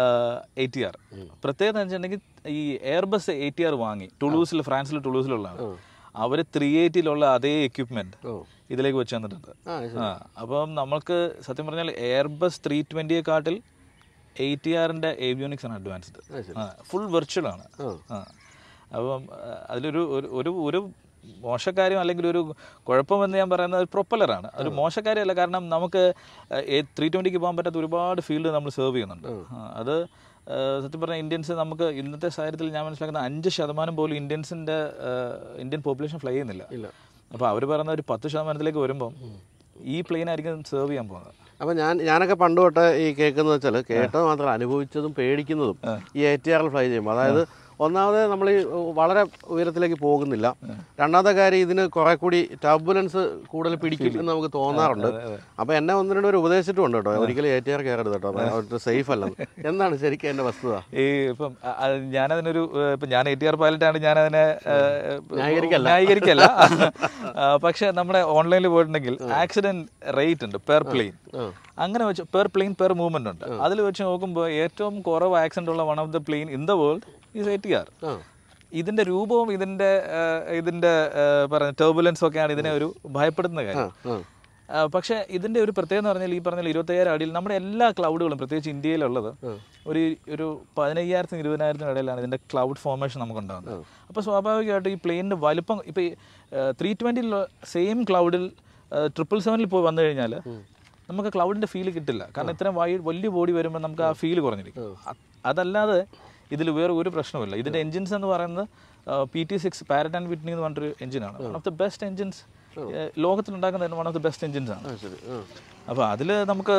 എ ടി ആർ പ്രത്യേകത എന്ന് വെച്ചിട്ടുണ്ടെങ്കിൽ ഈ എയർബസ് എ ടി ആർ വാങ്ങി ടുളൂസിൽ ഫ്രാൻസിൽ ടുളൂസിലുള്ളതാണ് അവർ ത്രീ എയ്റ്റിയിലുള്ള അതേ എക്യുപ്മെൻറ്റ് ഓ ഇതിലേക്ക് വെച്ച് തന്നിട്ടുണ്ട് ആ ആ അപ്പം നമ്മൾക്ക് സത്യം പറഞ്ഞാൽ എയർബസ് ത്രീ ട്വൻറ്റിയെക്കാട്ടിൽ എയ്റ്റി ആറിൻ്റെ ഏവിയോണിക്സ് ആണ് അഡ്വാൻസ്ഡ് ഫുൾ വെർച്വൽ ആണ് ആ അപ്പം ആ, അതിലൊരു ഒരു ഒരു ഒരു മോശക്കാര്യം അല്ലെങ്കിൽ ഒരു കുഴപ്പമെന്ന് ഞാൻ പറയുന്നത് ഒരു പ്രൊപ്പലറാണ് ഒരു മോശക്കാര്യമല്ല കാരണം നമുക്ക് ത്രീ ട്വൻറ്റിക്ക് പോകാൻ പറ്റാത്ത ഒരുപാട് ഫീൽഡ് നമ്മൾ സെർവ് ചെയ്യുന്നുണ്ട് ആ, അത് ആ, സത്യം പറഞ്ഞാൽ ഇന്ത്യൻസ് നമുക്ക് ഇന്നത്തെ സാഹചര്യത്തിൽ ഞാൻ മനസ്സിലാക്കുന്ന അഞ്ച് ശതമാനം പോലും ഇന്ത്യൻസിൻ്റെ ഇന്ത്യൻ പോപ്പുലേഷൻ ഫ്ലൈ ചെയ്യുന്നില്ല ഇല്ല അപ്പോൾ അവർ പറയുന്ന ഒരു പത്ത് ശതമാനത്തിലേക്ക് വരുമ്പം ഈ പ്ലെയിൻ ആയിരിക്കും സെർവ് ചെയ്യാൻ പോകുന്നത് അപ്പോൾ ഞാൻ ഞാനൊക്കെ പണ്ട് തൊട്ട് ഈ കേൾക്കുന്നത് വെച്ചാൽ കേട്ടത് മാത്രമല്ല അനുഭവിച്ചതും പേടിക്കുന്നതും ഈ എ ടി ആറിൽ ഫ്ലൈ ചെയ്യുമ്പോൾ അതായത് ഒന്നാമത് നമ്മൾ ഈ വളരെ ഉയരത്തിലേക്ക് പോകുന്നില്ല രണ്ടാമത്തെ കാര്യം ഇതിന് കുറെ കൂടി ടർബുലൻസ് കൂടുതൽ പിടിക്കും എന്ന് നമുക്ക് തോന്നാറുണ്ട് അപ്പോൾ എന്നെ ഒന്ന് രണ്ട് പേര് ഉപദേശിച്ചിട്ടുണ്ട് കേട്ടോ ഒരിക്കലും എ ടി ആർ കയറരുത് കേട്ടോ അത് സേഫ് അല്ലെന്ന് എന്താണ് ശരിക്കും എൻ്റെ വസ്തുത ഈ ഇപ്പം അ- അത് ഞാനതിനൊരു ഏഹ്, ഇപ്പം ഞാൻ എ ടി ആർ പൈലറ്റാണ് ഞാനതിനെ ഏഹ്, ന്യായീകരിക്കല്ല. ന്യായീകരിക്കല്ല ആ, പക്ഷെ നമ്മുടെ ഓൺലൈനിൽ പോയിട്ടുണ്ടെങ്കിൽ ആക്സിഡന്റ് റേറ്റ് ഉണ്ട് പെർ പ്ലെയിൻ അങ്ങനെ വെച്ച് പെർ പ്ലെയിൻ പെർ മൂവ്മെന്റ് ഉണ്ട് അതിൽ വെച്ച് നോക്കുമ്പോൾ ഏറ്റവും കുറവ് ആക്സിഡന്റ് ഉള്ള one of the plane in the world is A T R ആ ഇതിന്റെ രൂപവും ഇതിന്റെ ഏഹ്, ഇതിന്റെ ഏഹ്, പറഞ്ഞ ടർബുലൻസും ഒക്കെയാണ് ഇതിനെ ഒരു ഭയപ്പെടുന്ന കാര്യം ആ ആ, പക്ഷേ ഇതിന്റെ ഒരു പ്രത്യേകത എന്ന് പറഞ്ഞാൽ ഈ പറഞ്ഞ ഇരുപത്തയ്യായിരം അടിയിൽ നമ്മുടെ എല്ലാ ക്ലൗഡുകളും പ്രത്യേകിച്ച് ഇന്ത്യയിലുള്ളത് ഒരു ഒരു പതിനയ്യായിരത്തിനും ഇരുപതിനായിരത്തിനും ഇടയിലാണ് ഇതിന്റെ ക്ലൗഡ് ഫോർമേഷൻ നമുക്ക് ഉണ്ടാകുന്നത് അപ്പോൾ സ്വാഭാവികമായിട്ടും ഈ പ്ലെയിനിന്റെ വലുപ്പം ഇപ്പോൾ ഈ ത്രീ ട്വൻറ്റിയിലുള്ള സെയിം ക്ലൗഡിൽ ട്രിപ്പിൾ സെവനിൽ പോയി വന്നു കഴിഞ്ഞാൽ നമുക്ക് ക്ലൗഡിന്റെ ഫീൽ കിട്ടില്ല കാരണം ഇത്രയും വൈ വലിയ ബോഡി വരുമ്പോൾ നമുക്ക് ആ ഫീൽ കുറഞ്ഞിരിക്കും അ- അതല്ലാതെ ഇതിൽ വേറെ ഒരു പ്രശ്നമില്ല ഇതിന്റെ എഞ്ചിൻസ് എന്ന് പറയുന്നത് P T six Pratt and Whitney എന്ന് പറഞ്ഞൊരു എഞ്ചിനാണ് one of the best engines ലോകത്തിലുണ്ടാക്കുന്ന one of the best engines ആണ് ആ ശരി ആ അപ്പോൾ അതിൽ നമുക്ക്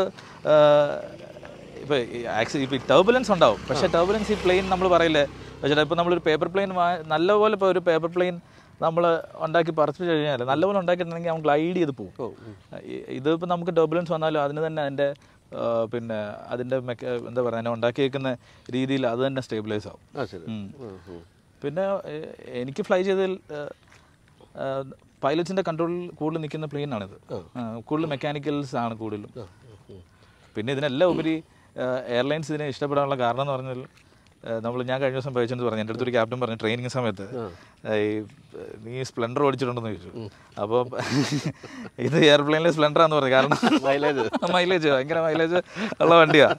ഇപ്പോൾ ആക്സി ഇപ്പോൾ ടർബുലൻസ് ഉണ്ടാവും പക്ഷേ ടർബുലൻസ് ഈ പ്ലെയിൻ നമ്മൾ പറയില്ലേ പക്ഷേ ഇപ്പോൾ നമ്മളൊരു പേപ്പർ പ്ലെയിൻ നല്ലപോലെ ഇപ്പോൾ ഒരു പേപ്പർ പ്ലെയിൻ നമ്മൾ ഉണ്ടാക്കി പറിച്ചു കഴിഞ്ഞാൽ നല്ലപോലെ ഉണ്ടാക്കിയിട്ടുണ്ടെങ്കിൽ അവൻ ഗ്ലൈഡ് ചെയ്ത് പോകും ഇതിപ്പോൾ നമുക്ക് ടർബുലൻസ് വന്നാലും അതിന് തന്നെ അതിൻ്റെ ആ, പിന്നെ അതിൻ്റെ മെക്ക എന്താ പറയുക അതിനെ ഉണ്ടാക്കിയേക്കുന്ന രീതിയിൽ അത് തന്നെ സ്റ്റേബിലൈസ് ആവും ആ ശരി ഉം. ഉം, ഉം. പിന്നെ ഏഹ്, എനിക്ക് ഫ്ലൈ ചെയ്തതിൽ പൈലറ്റ്സിൻ്റെ കൺട്രോളിൽ കൂടുതൽ നിൽക്കുന്ന പ്ലെയിൻ ആണിത് ആ, കൂടുതൽ മെക്കാനിക്കൽസ് ആണ് കൂടുതലും പിന്നെ ഇതിനെല്ലാം ഉപരി എയർലൈൻസ് ഇതിനെ ഇഷ്ടപ്പെടാനുള്ള കാരണം എന്ന് പറഞ്ഞാൽ നമ്മൾ ഞാൻ കഴിഞ്ഞ ദിവസം പൈച്ചെന്ന് പറഞ്ഞു എൻ്റെ അടുത്തൊരു ക്യാപ്റ്റൻ പറഞ്ഞു ട്രെയിനിങ് സമയത്ത് ഏഹ്, ഈ നീ സ്പ്ലെൻഡർ ഓടിച്ചിട്ടുണ്ടെന്ന് ചോദിച്ചു അപ്പോൾ ഇത് എയർപ്ലെയിനിലെ സ്പ്ലെൻഡറാന്ന് പറഞ്ഞു കാരണം മൈലേജ് മൈലേജ് ഭയങ്കര മൈലേജ് ഉള്ള വണ്ടിയാണ്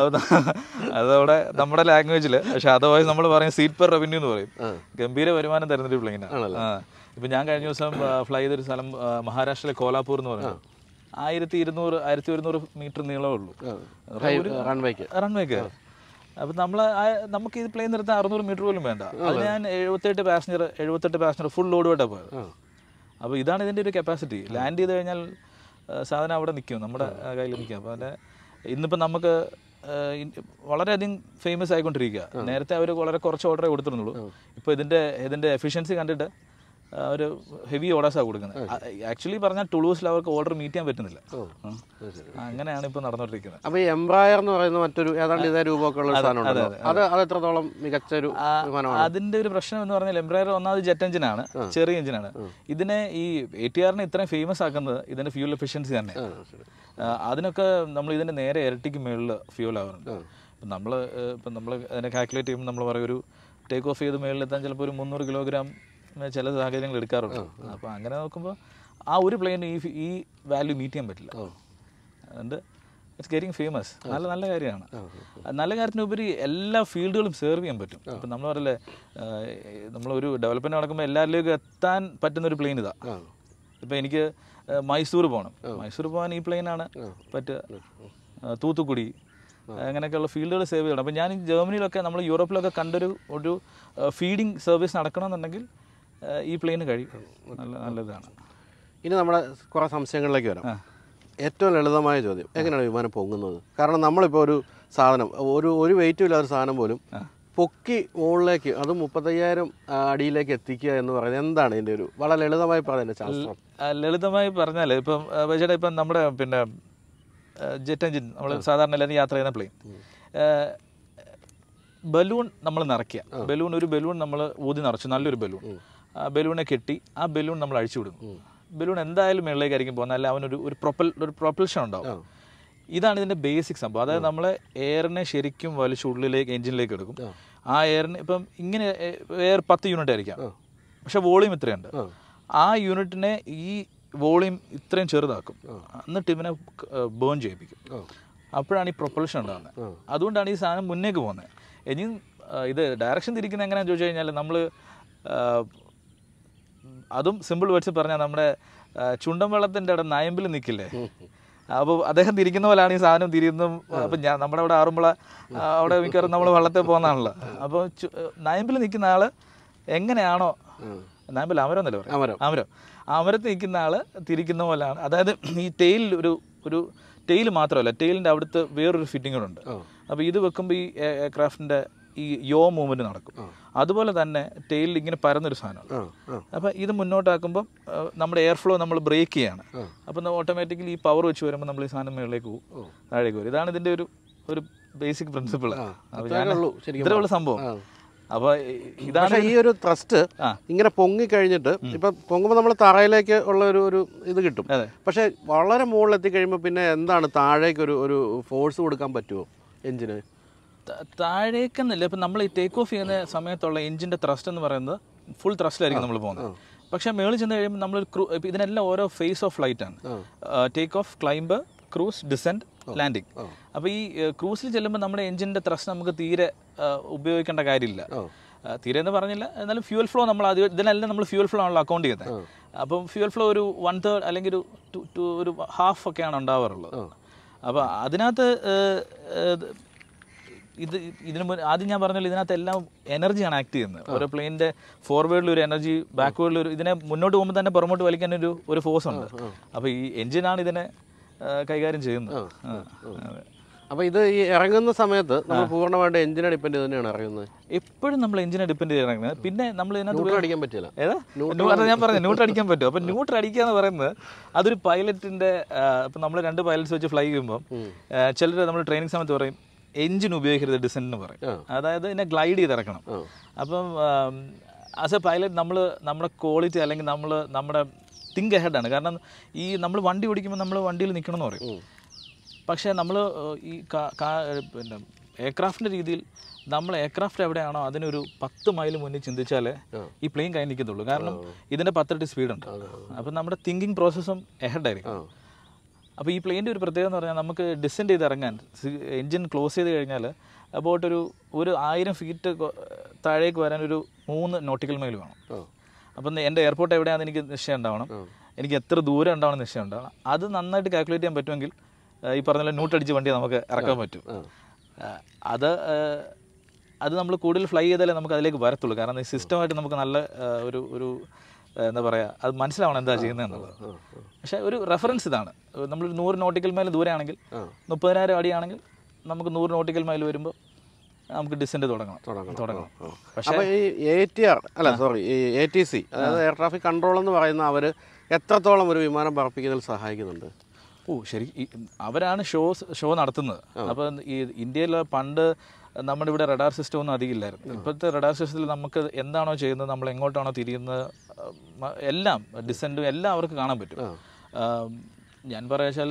അതവിടെ നമ്മുടെ ലാംഗ്വേജിൽ പക്ഷെ അതർവൈസ് നമ്മൾ പറയും സീറ്റ് പെർ റവന്യൂ എന്ന് പറയും ഗംഭീര വരുമാനം തരുന്നൊരു പ്ലെയിനാണ് ആ ഇപ്പം ഞാൻ കഴിഞ്ഞ ദിവസം ഫ്ലൈ ചെയ്തൊരു സ്ഥലം ആ, മഹാരാഷ്ട്രയിലെ കോലാപൂർ എന്ന് പറയുന്നത് ആയിരത്തി ഇരുന്നൂറ് ആയിരത്തി ഒരുന്നൂറ് മീറ്റർ നീളമേ ഉള്ളൂ റൺവേക്ക് റൺവേക്ക് അപ്പം നമ്മൾ നമുക്ക് ഇത് പ്ലെയിൻ നിർത്താൻ അറുന്നൂറ് മീറ്റർ പോലും വേണ്ട അത് ഞാൻ എഴുപത്തെട്ട് പാസഞ്ചർ എഴുപത്തെട്ട് പാസഞ്ചർ ഫുൾ ലോഡുമായിട്ടാണ് പോയത് അപ്പോൾ ഇതാണ് ഇതിൻ്റെ ഒരു കപ്പാസിറ്റി ലാൻഡ് ചെയ്ത് കഴിഞ്ഞാൽ ആ, സാധനം അവിടെ നിൽക്കും നമ്മുടെ കയ്യിൽ നിൽക്കും അപ്പോൾ അതിൻ്റെ ഇന്നിപ്പോൾ നമുക്ക് ഏഹ്, ഇൻ- വളരെയധികം ഫേമസ് ആയിക്കൊണ്ടിരിക്കുക നേരത്തെ അവർ വളരെ കുറച്ച് ഓർഡറേ കൊടുത്തിരുന്നുള്ളൂ ഇപ്പോൾ ഇതിൻ്റെ ഇതിൻ്റെ എഫിഷ്യൻസി കണ്ടിട്ട് ആ, ഒരു ഹെവി ഓർഡേഴ്സാണ് കൊടുക്കുന്നത് ആക്ച്വലി പറഞ്ഞാൽ ടുളൂസിൽ അവർക്ക് ഓർഡർ മീറ്റ് ചെയ്യാൻ പറ്റുന്നില്ല ഉം. അങ്ങനെയാണ് ഇപ്പോൾ നടന്നുകൊണ്ടിരിക്കുന്നത് അപ്പൊ ഈ എംബ്രായർ എന്ന് പറയുന്ന മറ്റൊരു ഏതാണ്ട് ഇതേ രൂപമൊക്കെ ഉള്ള ഒരു സാധനം ഉണ്ടല്ലോ അത് അത് എത്രത്തോളം മികച്ച ഒരു വിമാനമാണ് അതിന്റെ ഒരു പ്രശ്നം എന്ന് പറഞ്ഞാൽ എംബ്രായർ ഒന്നാമത് ജെറ്റ് എഞ്ചിനാണ് ചെറിയ എഞ്ചിനാണ് ഇതിനെ ഈ എ ടി ആറിനെ ഇത്രയും ഫേമസ് ആക്കുന്നത് ഇതിന്റെ ഫ്യൂൽ എഫിഷ്യൻസി തന്നെ ആ, ശരി. അതിനൊക്കെ നമ്മൾ ഇതിന്റെ നേരെ ഇരട്ടിക്ക് മുകളിൽ ഫ്യൂൽ ആവാറുണ്ട് ഇപ്പം നമ്മൾ ഇപ്പം നമ്മൾ അതിനെ കാൽക്കുലേറ്റ് ചെയ്യുമ്പോൾ നമ്മൾ പറയും ഒരു ടേക്ക് ഓഫ് ചെയ്ത് മുകളിലെത്താൻ ചിലപ്പോൾ ഒരു മുന്നൂറ് കിലോഗ്രാം ചില സാഹചര്യങ്ങൾ എടുക്കാറുണ്ട് അപ്പോൾ അങ്ങനെ നോക്കുമ്പോൾ ആ ഒരു പ്ലെയിൻ ഈ ഫി- ഈ വാല്യൂ മീറ്റ് ചെയ്യാൻ പറ്റില്ല അതുകൊണ്ട് ഇറ്റ്സ് ഗെറ്റിംഗ് ഫേമസ് നല്ല നല്ല കാര്യമാണ് നല്ല കാര്യത്തിനുപരി എല്ലാ ഫീൽഡുകളും സെർവ് ചെയ്യാൻ പറ്റും ഇപ്പം നമ്മൾ പറയല്ലേ നമ്മളൊരു ഡെവലപ്മെൻറ്റ് നടക്കുമ്പോൾ എല്ലാവരിലേക്കും എത്താൻ പറ്റുന്ന ഒരു പ്ലെയിൻ ഇതാ ആ. ഇപ്പം എനിക്ക് ഏഹ്, മൈസൂർ പോകണം മൈസൂർ പോകാൻ ഈ പ്ലെയിനാണ് പറ്റുക ഏഹ്, തൂത്തുക്കുടി അങ്ങനെയൊക്കെയുള്ള ഫീൽഡുകൾ സേവ് ചെയ്യണം അപ്പം ഞാൻ ഈ ജർമ്മനിയിലൊക്കെ നമ്മൾ യൂറോപ്പിലൊക്കെ കണ്ടൊരു ഒരു ഫീഡിങ് സർവീസ് നടക്കണമെന്നുണ്ടെങ്കിൽ ഏഹ്, ഈ പ്ലെയിന് കഴിയും നല്ല നല്ലതാണ് ഇനി നമ്മുടെ കുറെ സംശയങ്ങളിലേക്ക് വരാം ഏറ്റവും ലളിതമായ ചോദ്യം എങ്ങനെയാണ് വിമാനം പൊങ്ങുന്നത് കാരണം നമ്മളിപ്പോൾ ഒരു സാധനം ഒരു ഒരു വെയിറ്റും ഇല്ലാത്ത ഒരു സാധനം പോലും പൊക്കി മുകളിലേക്ക് അത് മുപ്പത്തയ്യായിരം അടിയിലേക്ക് എത്തിക്കുക എന്ന് പറയുന്നത് എന്താണ് ഇതിൻ്റെ ഒരു വളരെ ലളിതമായി പറയുന്നത് ശാസ്ത്രം ആ, ലളിതമായി പറഞ്ഞാൽ ഇപ്പം ചേട്ടാ ഇപ്പം നമ്മുടെ പിന്നെ ജെറ്റ് എഞ്ചിൻ നമ്മൾ സാധാരണ എല്ലാവരും യാത്ര ചെയ്യുന്ന പ്ലെയിൻ ബലൂൺ നമ്മൾ നിറയ്ക്കുക ബലൂൺ ഒരു ബലൂൺ നമ്മൾ ഊതി നിറച്ചു നല്ലൊരു ബലൂൺ ആ ബലൂണെ കെട്ടി ആ ബലൂൺ നമ്മൾ അഴിച്ചു വിടുന്നു ബലൂൺ എന്തായാലും മുകളിലേക്കായിരിക്കും പോകുന്നത് അല്ല അവനൊരു ഒരു പ്രൊപ്പൽ ഒരു പ്രൊപ്പൽഷൻ ഉണ്ടാവും ഇതാണ് ഇതിന്റെ ബേസിക് സംഭവം അതായത് നമ്മൾ എയറിനെ ശരിക്കും വലിച്ച് ഉള്ളിലേക്ക് എഞ്ചിനിലേക്ക് എടുക്കും ആ എയറിന് ഇപ്പം ഇങ്ങനെ എയർ പത്ത് യൂണിറ്റ് ആയിരിക്കാം പക്ഷെ വോളിയം ഇത്രയുണ്ട് ആ യൂണിറ്റിനെ ഈ വോളിയം ഇത്രയും ചെറുതാക്കും എന്നിട്ട് ഇവനെ ബേൺ ചെയ്യിപ്പിക്കും അപ്പോഴാണ് ഈ പ്രൊപ്പൽഷൻ ഉണ്ടാകുന്നത് അതുകൊണ്ടാണ് ഈ സാധനം മുന്നേക്ക് പോകുന്നത് ഇനി ആ, ഇത് ഡയറക്ഷൻ തിരിക്കുന്നത് എങ്ങനെയാണെന്ന് ചോദിച്ചു കഴിഞ്ഞാൽ നമ്മൾ അതും സിമ്പിൾ വേർഡ്സ് പറഞ്ഞാൽ നമ്മുടെ ആ, ചുണ്ടൻ വെള്ളത്തിൻ്റെ അവിടെ നയമ്പിൽ നിൽക്കില്ലേ അപ്പോൾ അദ്ദേഹം തിരിക്കുന്ന പോലെയാണ് ഈ സാധനം തിരിയുന്നതും അപ്പം ഞാൻ നമ്മുടെ അവിടെ ആറുമ്പോൾ അവിടെ മിക്കവാറും നമ്മൾ വെള്ളത്തിൽ പോകുന്നതാണല്ലോ അപ്പോൾ നയമ്പിൽ നിൽക്കുന്ന ആള് എങ്ങനെയാണോ നയമ്പിൽ അമരം എന്നല്ലേ പറയാം അമരം. അമരം അമരത്ത് നിൽക്കുന്ന ആള് തിരിക്കുന്ന പോലെയാണ് അതായത് ഈ ടെയിലിൽ ഒരു ഒരു ടെയിൽ മാത്രമല്ല ടെയിലിൻ്റെ അവിടുത്തെ വേറൊരു ഫിറ്റിംഗ് കൂടെ ഉണ്ട് അപ്പോൾ ഇത് വെക്കുമ്പോൾ ഈ എയർക്രാഫ്റ്റിൻ്റെ ഈ യോ മൂവ്മെൻറ്റ് നടക്കും അതുപോലെ തന്നെ ടെയിലിൽ ഇങ്ങനെ പരന്നൊരു സാധനമാണ് ആ ആ അപ്പോൾ ഇത് മുന്നോട്ടാക്കുമ്പോൾ നമ്മുടെ എയർ ഫ്ലോ നമ്മൾ ബ്രേക്ക് ചെയ്യാണ് അപ്പം ഓട്ടോമാറ്റിക്കലി ഈ പവർ വെച്ച് വരുമ്പോൾ നമ്മൾ ഈ സാധനം മുകളിലേക്ക് പോകും താഴേക്ക് വരും ഇതാണ് ഇതിൻ്റെ ഒരു ഒരു ബേസിക് പ്രിൻസിപ്പിൾ അത്രയൊക്കെ ഉള്ളൂ ശരിക്കും ഇത്രേ ഉള്ള സംഭവം ആ. അപ്പോൾ ഇതാണ് പക്ഷേ ഈ ഒരു ത്രസ്റ്റ് ആ. ഇങ്ങനെ പൊങ്ങി കഴിഞ്ഞിട്ട് ഇപ്പം പൊങ്ങുമ്പോൾ നമ്മൾ തറയിലേക്ക് ഉള്ള ഒരു ഒരു ഇത് കിട്ടും അതെ. പക്ഷേ വളരെ മുകളിലെത്തി കഴിയുമ്പോൾ പിന്നെ എന്താണ് താഴേക്ക് ഒരു ഒരു ഫോഴ്സ് കൊടുക്കാൻ പറ്റുമോ എഞ്ചിന് ത- താഴേക്കെന്നല്ല ഇപ്പം നമ്മൾ ഈ ടേക്ക് ഓഫ് ചെയ്യുന്ന സമയത്തുള്ള എഞ്ചിൻ്റെ ത്രസ്റ്റ് എന്ന് പറയുന്നത് ഫുൾ ത്രസ്റ്റിലായിരിക്കും നമ്മൾ പോകുന്നത് പക്ഷേ മേളിൽ ചെന്ന് കഴിയുമ്പോൾ നമ്മൾ ക്രൂ ഇപ്പം ഇതിനെല്ലാം ഓരോ ഫേസ് ഓഫ് ഫ്ലൈറ്റ് ആണ് take off climb cruise descend landing അപ്പോൾ ഈ ക്രൂസിൽ ചെല്ലുമ്പോൾ നമ്മുടെ എഞ്ചിൻ്റെ ത്രസ്റ്റ് നമുക്ക് തീരെ ആ, ഉപയോഗിക്കേണ്ട കാര്യമില്ല ആ, തീരെ എന്ന് പറഞ്ഞില്ല എന്നാലും ഫ്യൂൽ ഫ്ലോ നമ്മൾ അത് ഇതിനെല്ലാം നമ്മൾ ഫ്യൂൽ ഫ്ലോ ആണല്ലോ അക്കൗണ്ട് ചെയ്യുന്നത് അപ്പം ഫ്യൂൽ ഫ്ലോ ഒരു വൺ തേർഡ് അല്ലെങ്കിൽ ഒരു ടു ടു ഒരു ഹാഫ് ഒക്കെയാണ് ഉണ്ടാവാറുള്ളത് അപ്പോൾ അതിനകത്ത് ഏഹ്, ഏഹ്, ഇത് ഇതിന് മുൻ ആദ്യം ഞാൻ പറഞ്ഞല്ലോ ഇതിനകത്ത് എല്ലാം എനർജിയാണ് ആക്ട് ചെയ്യുന്നത് ഓരോ പ്ലെയിനിന്റെ ഫോർവേഡിൽ ഒരു എനർജി ബാക്ക്വേഡിൽ ഒരു ഇതിനെ മുന്നോട്ട് പോകുമ്പോൾ തന്നെ പുറമോട്ട് വലിക്കാൻ ഒരു ഒരു ഫോഴ്സ് ഉണ്ട് അപ്പോൾ ഈ എഞ്ചിനാണ് ഇതിനെ ആ, കൈകാര്യം ചെയ്യുന്നത് ആ, അതെ. അപ്പോൾ ഇത് ഈ ഇറങ്ങുന്ന സമയത്ത് നമ്മൾ പൂർണ്ണമായിട്ട് എഞ്ചിനെ ഡിപ്പെൻഡ് ചെയ്ത് തന്നെയാണ് ഇറങ്ങുന്നത് എപ്പോഴും നമ്മൾ എഞ്ചിനെ ഡിപ്പെൻഡ് ചെയ്തിറങ്ങുന്നത് പിന്നെ നമ്മൾ ഇതിനകത്ത് ന്യൂട്രൽ അടിക്കാൻ പറ്റില്ല ഏതാ ന്യൂ- അതാ ഞാൻ പറഞ്ഞു ന്യൂട്രൽ അടിക്കാൻ പറ്റും അപ്പം ന്യൂട്രൽ അടിക്കുക എന്ന് പറയുന്നത് അതൊരു പൈലറ്റിന്റെ ഇപ്പം നമ്മൾ രണ്ട് പൈലറ്റ്സ് വെച്ച് ഫ്ലൈ ചെയ്യുമ്പോൾ ചിലർ നമ്മൾ ട്രെയിനിങ് സമയത്ത് പറയും എഞ്ചിൻ ഉപയോഗിക്കരുത് ഡിസെൻറ്റിന് പറയും അതായത് ഇതിനെ ഗ്ലൈഡ് ചെയ്തിറക്കണം അപ്പം ആസ് എ പൈലറ്റ് നമ്മൾ നമ്മുടെ ക്വാളിറ്റി അല്ലെങ്കിൽ നമ്മൾ നമ്മുടെ തിങ്ക് ആണ് കാരണം ഈ നമ്മൾ വണ്ടി ഓടിക്കുമ്പോൾ നമ്മൾ വണ്ടിയിൽ നിൽക്കണം എന്ന് പറയും പക്ഷേ നമ്മൾ ഈ കാ- കാ- പിന്നെ എയർക്രാഫ്റ്റിൻ്റെ രീതിയിൽ നമ്മൾ എയർക്രാഫ്റ്റ് എവിടെയാണോ അതിനൊരു പത്ത് മൈൽ മുന്നിൽ ചിന്തിച്ചാലേ ഈ പ്ലെയിൻ കൈ നിൽക്കത്തുള്ളൂ കാരണം ഇതിൻ്റെ പത്തിരട്ടി സ്പീഡുണ്ട് അപ്പം നമ്മുടെ തിങ്കിങ് പ്രോസസ്സും എഹഡായിരിക്കും അപ്പോൾ ഈ പ്ലെയിൻ്റെ ഒരു പ്രത്യേകത എന്ന് പറഞ്ഞാൽ നമുക്ക് ഡിസെൻഡ് ചെയ്ത് ഇറങ്ങാൻ എൻജിൻ ക്ലോസ് ചെയ്ത് കഴിഞ്ഞാൽ അബൌട്ട് ഒരു ഒരു ആയിരം ഫീറ്റ് താഴേക്ക് വരാൻ ഒരു മൂന്ന് നോട്ടിക്കൽ മൈൽ വേണം അപ്പം എൻ്റെ എയർപോർട്ട് എവിടെയാണെന്ന് എനിക്ക് നിശ്ചയം ഉണ്ടാവണം എനിക്ക് എത്ര ദൂരം ഉണ്ടാവണം നിശ്ചയം ഉണ്ടാവണം അത് നന്നായിട്ട് കാൽക്കുലേറ്റ് ചെയ്യാൻ പറ്റുമെങ്കിൽ ആ, ഈ പറഞ്ഞ പോലെ ന്യൂട്ടടിച്ച് വണ്ടി നമുക്ക് ഇറക്കാൻ പറ്റും ആ, അത് ആ, അത് നമ്മൾ കൂടുതൽ ഫ്ലൈ ചെയ്താലേ നമുക്ക് അതിലേക്ക് വരത്തുള്ളൂ കാരണം ഈ സിസ്റ്റമായിട്ട് നമുക്ക് നല്ല ആ, ഒരു ഒരു എന്താ പറയുക അത് മനസ്സിലാവണം എന്താ ചെയ്യുന്നത് എന്നുള്ളത് ആ, ആ. പക്ഷേ ഒരു റെഫറൻസ് ഇതാണ് നമ്മളൊരു നൂറ് നോട്ടിക്കൽ മൈൽ ദൂരെയാണെങ്കിൽ ആ. മുപ്പതിനായിരം അടിയാണെങ്കിൽ നമുക്ക് നൂറ് നോട്ടിക്കൽ മൈൽ വരുമ്പോൾ നമുക്ക് ഡിസെൻറ്റ് തുടങ്ങണം തുടങ്ങണം. തുടങ്ങണം ആ. പക്ഷേ അപ്പോൾ ഈ എ ടി ആർ അല്ല സോറി ഈ എ ടി സി അതായത് എയർ ട്രാഫിക് കൺട്രോൾ എന്ന് പറയുന്ന അവർ എത്രത്തോളം ഒരു വിമാനം പറപ്പിക്കുന്നതിൽ സഹായിക്കുന്നുണ്ട് ഓ ശരി ഈ- അവരാണ് ഷോ ഷോ നടത്തുന്നത് അപ്പം ഈ ഇന്ത്യയിൽ പണ്ട് നമ്മുടെ ഇവിടെ റഡാർ സിസ്റ്റം ഒന്നും അധികം ഇല്ലായിരുന്നു ഇപ്പോഴത്തെ റഡാർ സിസ്റ്റത്തിൽ നമുക്ക് എന്താണോ ചെയ്യുന്നത് നമ്മൾ എങ്ങോട്ടാണോ തിരിയുന്നത് ആ, മ- എല്ലാം ഡിസെൻറ്റും എല്ലാം അവർക്ക് കാണാൻ പറ്റും ആം, ഞാൻ പറയാ വെച്ചാൽ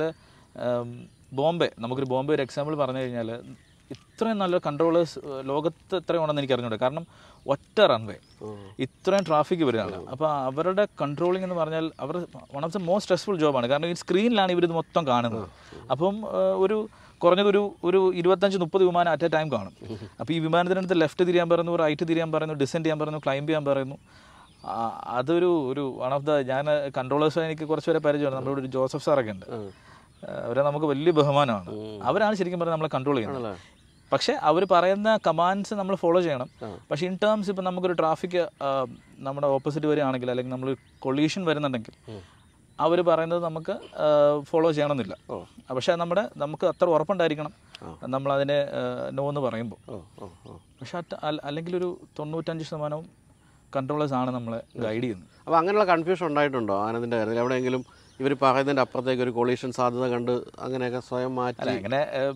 ബോംബെ നമുക്കൊരു ബോംബെ ഒരു എക്സാമ്പിൾ പറഞ്ഞു കഴിഞ്ഞാൽ ഇത്രയും നല്ല കൺട്രോളേഴ്സ് ലോകത്ത് എത്രയും ഉണ്ടെന്ന് എനിക്ക് അറിഞ്ഞൂടെ കാരണം ഒറ്റ റൺവേ ഇത്രയും ട്രാഫിക് വരികയാണ് അപ്പോൾ അവരുടെ കൺട്രോളിംഗ് എന്ന് പറഞ്ഞാൽ അവർ one of the most stressful ജോബാണ് കാരണം ഈ സ്ക്രീനിലാണ് ഇവരിത് മൊത്തം കാണുന്നത് അപ്പം ആ, ഒരു കുറഞ്ഞതൊരു ഒരു ഇരുപത്തഞ്ച് മുപ്പത് വിമാനം അറ്റ് എ ടൈം കാണും അപ്പോൾ ഈ വിമാനത്തിനടുത്ത് ലെഫ്റ്റ് തിരിയാൻ പറയുന്നു റൈറ്റ് തിരിയാൻ പറയുന്നു ഡിസെൻഡ് ചെയ്യാൻ പറയുന്നു ക്ലൈംബ് ചെയ്യാൻ പറയുന്നു ആ, അതൊരു ഒരു വൺ ഓഫ് ദ ഞാൻ കൺട്രോളേഴ്സ് എനിക്ക് കുറച്ച് വരെ പരിചയമാണ് നമ്മുടെ ഇവിടെ ഒരു ജോസഫ് സാറൊക്കെ ഉണ്ട് അവരെ നമുക്ക് വലിയ ബഹുമാനമാണ് അവരാണ് ശരിക്കും പറഞ്ഞാൽ നമ്മളെ കൺട്രോൾ ചെയ്യുന്നത് പക്ഷേ അവർ പറയുന്ന കമാൻഡ്സ് നമ്മൾ ഫോളോ ചെയ്യണം പക്ഷേ ഇൻ ടേംസ് ഇപ്പം നമുക്കൊരു ട്രാഫിക് നമ്മുടെ ഓപ്പോസിറ്റ് വരികയാണെങ്കിൽ അല്ലെങ്കിൽ നമ്മൾ കൊളീഷൻ വരുന്നുണ്ടെങ്കിൽ അവർ പറയുന്നത് നമുക്ക് ഫോളോ ചെയ്യണമെന്നില്ല പക്ഷേ നമ്മുടെ നമുക്ക് അത്ര ഉറപ്പുണ്ടായിരിക്കണം നമ്മളതിനെ നോ എന്ന് പറയുമ്പോൾ ഓ ഓ ഓ പക്ഷേ അറ്റ- അല്ല- അല്ലെങ്കിൽ ഒരു തൊണ്ണൂറ്റഞ്ച് ശതമാനവും കൺട്രോളേഴ്സ് ആണ് നമ്മളെ ഗൈഡ് ചെയ്യുന്നത് അപ്പോൾ അങ്ങനെയുള്ള കൺഫ്യൂഷൻ ഉണ്ടായിട്ടുണ്ടോ ആനന്ദിൻ്റെ കാര്യത്തിൽ എവിടെയെങ്കിലും ഇവർ പറയുന്നതിൻ്റെ അപ്പുറത്തേക്ക് ഒരു കൊളീഷൻ സാധ്യത കണ്ട് അങ്ങനെയൊക്കെ സ്വയം മാറ്റി അല്ല അങ്ങനെ ഏഹ്,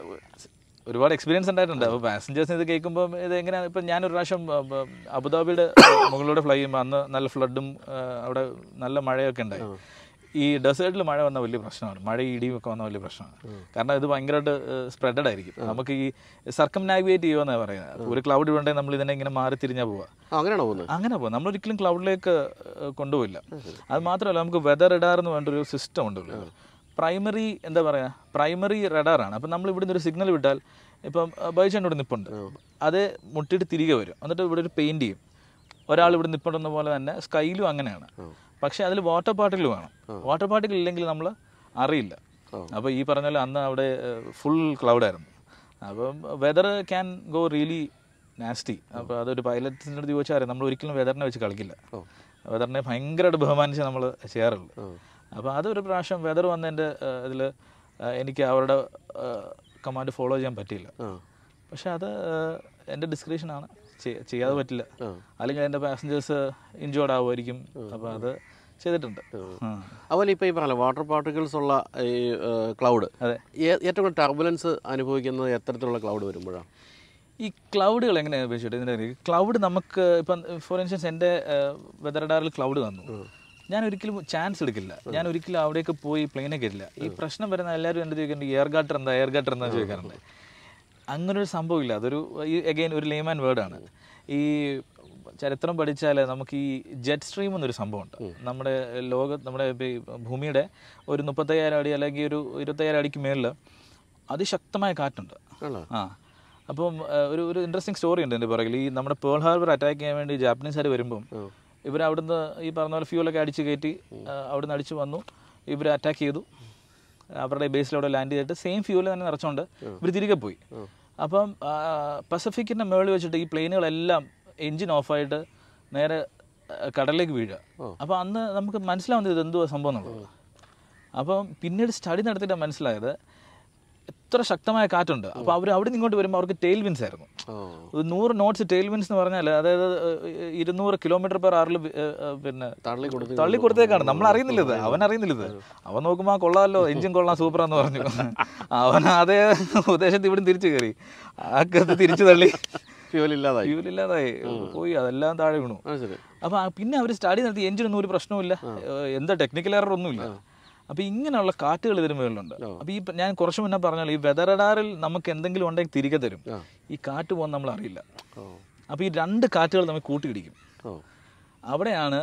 ഒരുപാട് എക്സ്പീരിയൻസ് ഉണ്ടായിട്ടുണ്ട് അപ്പോൾ പാസഞ്ചേഴ്സിന് ഇത് കേൾക്കുമ്പോൾ ഇത് എങ്ങനെയാണ് ഇപ്പം ഞാനൊരു പ്രാവശ്യം ഏഹ്, ഏഹ്, അബുദാബിയുടെ മുകളിലൂടെ ഫ്ലൈ ചെയ്യുമ്പോൾ അന്ന് നല്ല ഫ്ലഡും അവിടെ നല്ല മഴയൊക്കെ ഉണ്ടായി ഈ ഡെസേർട്ടിൽ മഴ വന്ന വലിയ പ്രശ്നമാണ് മഴ ഇടിയും ഒക്കെ വന്ന വലിയ പ്രശ്നമാണ് കാരണം ഇത് ഭയങ്കരമായിട്ട് സ്പ്രെഡഡ് ആയിരിക്കും നമുക്ക് ഈ സർക്കം നാവിഗേറ്റ് ചെയ്യുമെന്നാണ് പറയുന്നത് ഒരു ക്ലൗഡ് ഉണ്ടെങ്കിൽ നമ്മൾ ഇതിനെ ഇങ്ങനെ മാറി തിരിഞ്ഞാൽ പോവുക ആ, അങ്ങനെയാണോ പോകുന്നത് അങ്ങനെ പോകും നമ്മൾ ഒരിക്കലും ക്ലൗഡിലേക്ക് കൊണ്ടുപോയില്ല അത് മാത്രമല്ല നമുക്ക് വെതർ റഡാർ എന്ന് വേണ്ട ഒരു സിസ്റ്റം ഉണ്ട് ഉള്ളിൽ പ്രൈമറി എന്താ പറയുക പ്രൈമറി റഡാറാണ് അപ്പം നമ്മൾ ഇവിടുന്ന് ഒരു സിഗ്നൽ വിട്ടാൽ ഇപ്പം ബൈചാണ്ട് ഇവിടെ നിൽപ്പുണ്ട് അത് മുട്ടിയിട്ട് തിരികെ വരും എന്നിട്ട് ഇവിടെ ഒരു പെയിൻറ് ചെയ്യും ഒരാൾ ഇവിടെ നിൽപ്പുണ്ടെന്ന പോലെ തന്നെ സ്കൈയിലും അങ്ങനെയാണ് പക്ഷേ അതിൽ വാട്ടർ പാർട്ടിക്കിൾ വേണം വാട്ടർ പാർട്ടിക്കിൾ ഇല്ലെങ്കിൽ നമ്മൾ അറിയില്ല അപ്പോൾ ഈ പറഞ്ഞ പോലെ അന്ന് അവിടെ ഫുൾ ക്ലൗഡായിരുന്നു അപ്പം weather can go really nasty അപ്പോൾ അതൊരു പൈലറ്റ്സിൻ്റെ അടുത്ത് ചോദിച്ചാൽ അറിയാം നമ്മൾ ഒരിക്കലും വെതറിനെ വെച്ച് കളിക്കില്ല വെതറിനെ ഭയങ്കരമായിട്ട് ബഹുമാനിച്ച് നമ്മൾ ചെയ്യാറുള്ളൂ അപ്പോൾ അതൊരു പ്രാവശ്യം വെതർ വന്നതിൻ്റെ ഇതിൽ എനിക്ക് അവരുടെ കമാൻഡ് ഫോളോ ചെയ്യാൻ പറ്റിയില്ല പക്ഷെ അത് ഏഹ്, എൻ്റെ ഡിസ്ക്രിപ്ഷനാണ് ചെയ്യാതെ പറ്റില്ല അല്ലെങ്കിൽ എൻ്റെ പാസഞ്ചേഴ്സ് ഇൻജോർഡ് ആവുമായിരിക്കും അപ്പോൾ അത് ചെയ്തിട്ടുണ്ട് ആ. അതുപോലെ ഇപ്പോൾ ഈ പറഞ്ഞല്ലോ വാട്ടർ പാർട്ടിക്കിൾസ് ഉള്ള ഈ ക്ലൗഡ് അതെ ഏറ്റവും കൂടുതൽ ടർബുലൻസ് അനുഭവിക്കുന്നത് എത്തരത്തിലുള്ള ക്ലൗഡ് വരുമ്പോഴാണ് ഈ ക്ലൗഡുകൾ എങ്ങനെയാണ് ഉപയോഗിച്ചിട്ട് ഇതിൻ്റെ ക്ലൗഡ് നമുക്ക് ഇപ്പം ഫോർ ഇൻസ്റ്റൻസ് എൻ്റെ വെതർ റഡാറിൽ ക്ലൗഡ് വന്നു ഞാൻ ഒരിക്കലും ചാൻസ് എടുക്കില്ല ഞാൻ ഒരിക്കലും അവിടേക്ക് പോയി പ്ലെയിനെ കയറില്ല ഈ പ്രശ്നം വരുന്ന എല്ലാവരും എൻ്റെ ചോദിക്കുന്നുണ്ട് എയർ ഗാട്ടർ എന്താ എയർ ഗാട്ടർ എന്താ ചോദിക്കാറുണ്ട് അങ്ങനെ ഒരു സംഭവമില്ല അതൊരു ഈ അഗൈൻ ഒരു ലേമാൻ വേർഡാണ് ഈ ചരിത്രം പഠിച്ചാൽ നമുക്ക് ഈ ജെറ്റ് സ്ട്രീം എന്നൊരു സംഭവമുണ്ട് നമ്മുടെ ലോക നമ്മുടെ ഇപ്പൊ ഈ ഭൂമിയുടെ ഒരു മുപ്പത്തയ്യായിരം അടി അല്ലെങ്കിൽ ഒരു ഇരുപത്തയ്യായിരം അടിക്ക് മേളിൽ അതിശക്തമായ കാറ്റുണ്ട് ആണോ ആ അപ്പം ആ, ഒരു ഒരു ഇൻട്രസ്റ്റിംഗ് സ്റ്റോറി ഉണ്ട് എൻ്റെ പുറകിൽ ഈ നമ്മുടെ പേൾ ഹാർബർ അറ്റാക്ക് ചെയ്യാൻ വേണ്ടി ജാപ്പനീസുകാർ വരുമ്പം ഇവർ അവിടുന്ന് ഈ പറഞ്ഞ പോലെ ഫ്യൂലൊക്കെ അടിച്ച് കയറ്റി ആ, അവിടുന്ന് അടിച്ച് വന്നു ഇവർ അറ്റാക്ക് ചെയ്തു അവരുടെ ബേസിൽ അവിടെ ലാൻഡ് ചെയ്തിട്ട് സെയിം ഫ്യൂല് തന്നെ നിറച്ചുകൊണ്ട് ഇവർ തിരികെ പോയി അപ്പം ആ, പസഫിക്കിൻ്റെ മുകളിൽ വെച്ചിട്ട് ഈ പ്ലെയിനുകളെല്ലാം എൻജിൻ ഓഫായിട്ട് നേരെ ആ, കടലിലേക്ക് വീഴുക അപ്പോൾ അന്ന് നമുക്ക് മനസ്സിലാവുന്നത് ഇത് എന്തുവാ സംഭവം എന്നുള്ളത് അപ്പം പിന്നീട് സ്റ്റഡി നടത്തിയിട്ടാണ് മനസ്സിലായത് എത്ര ശക്തമായ കാറ്റുണ്ട് അപ്പോൾ അവർ അവിടെ നിന്ന് ഇങ്ങോട്ട് വരുമ്പോൾ അവർക്ക് ടെയിൽ വിൻസ് ആയിരുന്നു ഓ ഒരു നൂറ് നോട്ട്സ് ടെയിൽ വിൻസ് എന്ന് പറഞ്ഞാൽ അതായത് ഏഹ്, ഇരുന്നൂറ് കിലോമീറ്റർ പെർ അവറിൽ പിന്നെ തള്ളി കൊടുത്ത് തള്ളി കൊടുത്തേക്കാണ് നമ്മൾ അറിയുന്നില്ല ഇത് അവൻ അറിയുന്നില്ല ഇത് അവൻ നോക്കുമ്പോൾ ആ കൊള്ളാമല്ലോ എഞ്ചിൻ കൊള്ളാം സൂപ്പറാന്ന് പറഞ്ഞു അവൻ അതേ ഉദ്ദേശത്തിൽ ഇവിടെ തിരിച്ചു കയറി ആ കത്ത് തിരിച്ചു തള്ളി ഫ്യൂൽ ഇല്ലാതായി ഫ്യൂൽ ഇല്ലാതായി പോയി അതെല്ലാം താഴെ വീണു ആ ശരി അപ്പോൾ ആ- പിന്നെ അവർ സ്റ്റഡി നടത്തി എഞ്ചിനൊന്നും ഒരു പ്രശ്നവുമില്ല ഏഹ്, എന്താ ടെക്നിക്കൽ എറർ ഒന്നുമില്ല അപ്പോൾ ഇങ്ങനെയുള്ള കാറ്റുകൾ ഇതിന് മുകളിലുണ്ട് അപ്പോൾ ഈ പ- ഞാൻ കുറച്ച് മുന്നേ പറഞ്ഞല്ലോ ഈ വെതർ റഡാറിൽ നമുക്ക് എന്തെങ്കിലും ഉണ്ടെങ്കിൽ തിരികെ തരും ആ. ഈ കാറ്റ് പോകുന്ന നമ്മൾ അറിയില്ല ഓ അപ്പോൾ ഈ രണ്ട് കാറ്റുകൾ തമ്മിൽ കൂട്ടിയിടിക്കും ഓ അവിടെയാണ്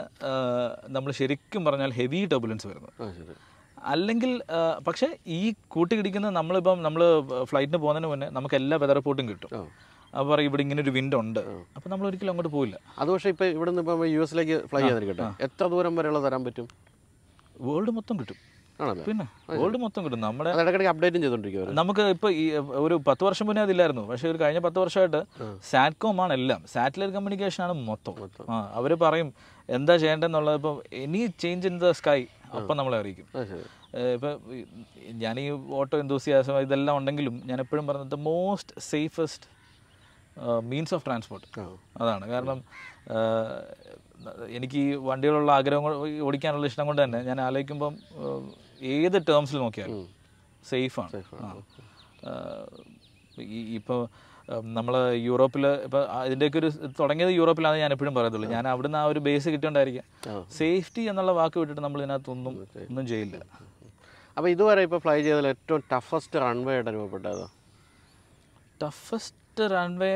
നമ്മൾ ശരിക്കും പറഞ്ഞാൽ ഹെവി ടർബുലൻസ് വരുന്നത് ആ ശരി അല്ലെങ്കിൽ ആ, പക്ഷേ ഈ കൂട്ടിയിടിക്കുന്ന നമ്മളിപ്പം നമ്മൾ ഫ്ലൈറ്റിന് പോകുന്നതിന് മുന്നേ നമുക്ക് എല്ലാ വെതർ റിപ്പോർട്ടും കിട്ടും ആ. അപ്പോൾ പറയും ഇവിടെ ഇങ്ങനെ ഒരു വിൻഡ് ഉണ്ട് അപ്പോൾ നമ്മൾ ഒരിക്കലും അങ്ങോട്ട് പോയില്ല അത് പക്ഷേ ഇപ്പോൾ ഇവിടെ നിന്ന് ഇപ്പോൾ യു എസിലേക്ക് ഫ്ലൈ ചെയ്യാതിരിക്കട്ടെ എത്ര ദൂരം വരെയുള്ള തരാൻ പറ്റും വേൾഡ് മൊത്തം കിട്ടും ആണല്ലേ പിന്നെ വേൾഡ് മൊത്തം കിട്ടും നമ്മുടെ അത് ഇടയ്ക്കിടയ്ക്ക് അപ്ഡേറ്റും ചെയ്തോണ്ടിരിക്കും അവർ നമുക്ക് ഇപ്പോൾ ഈ ഒരു പത്ത് വർഷം മുന്നേ അതില്ലായിരുന്നു പക്ഷേ ഒരു കഴിഞ്ഞ പത്ത് വർഷമായിട്ട് സാറ്റ്കോം ആണ് എല്ലാം സാറ്റലൈറ്റ് കമ്മ്യൂണിക്കേഷൻ ആണ് മൊത്തം ആ അവർ പറയും എന്താ ചെയ്യേണ്ടതെന്നുള്ളത് ഇപ്പം any change in the sky അപ്പം നമ്മളെ അറിയിക്കും അത് ശരി ഇപ്പം ഞാൻ ഈ ഓട്ടോ എന്തൂസിയാസം ഇതെല്ലാം ഉണ്ടെങ്കിലും ഞാൻ എപ്പോഴും പറഞ്ഞത് the most safest means of transport ആ അതാണ് കാരണം ആ, എനിക്ക് ഈ വണ്ടികളുള്ള ആഗ്രഹം കൊണ്ട് ഓടിക്കാനുള്ള ഇഷ്ടം കൊണ്ട് തന്നെ ഞാൻ ആലോചിക്കുമ്പം ആ, ഏത് ടേംസിൽ നോക്കിയാലും സേഫാണ് ആ ആ, ഈ ഇപ്പോൾ നമ്മൾ യൂറോപ്പിൽ ഇപ്പോൾ ഇതിൻ്റെയൊക്കെ ഒരു തുടങ്ങിയത് യൂറോപ്പിലാണ് ഞാൻ എപ്പോഴും പറയത്തുള്ളൂ ഞാൻ അവിടുന്ന് ആ ഒരു ബേസ് കിട്ടിയോണ്ടായിരിക്കാം ആ. സേഫ്റ്റി എന്നുള്ള വാക്ക് വിട്ടിട്ട് നമ്മൾ ഇതിനകത്തൊന്നും ഒന്നും ചെയ്യില്ല അപ്പോൾ ഇതുവരെ ഇപ്പോൾ ഫ്ലൈ ചെയ്തതിൽ ഏറ്റവും ടഫസ്റ്റ് റൺവേ ആയിട്ട് അനുഭവപ്പെട്ടതോ ടഫസ്റ്റ് റൺവേ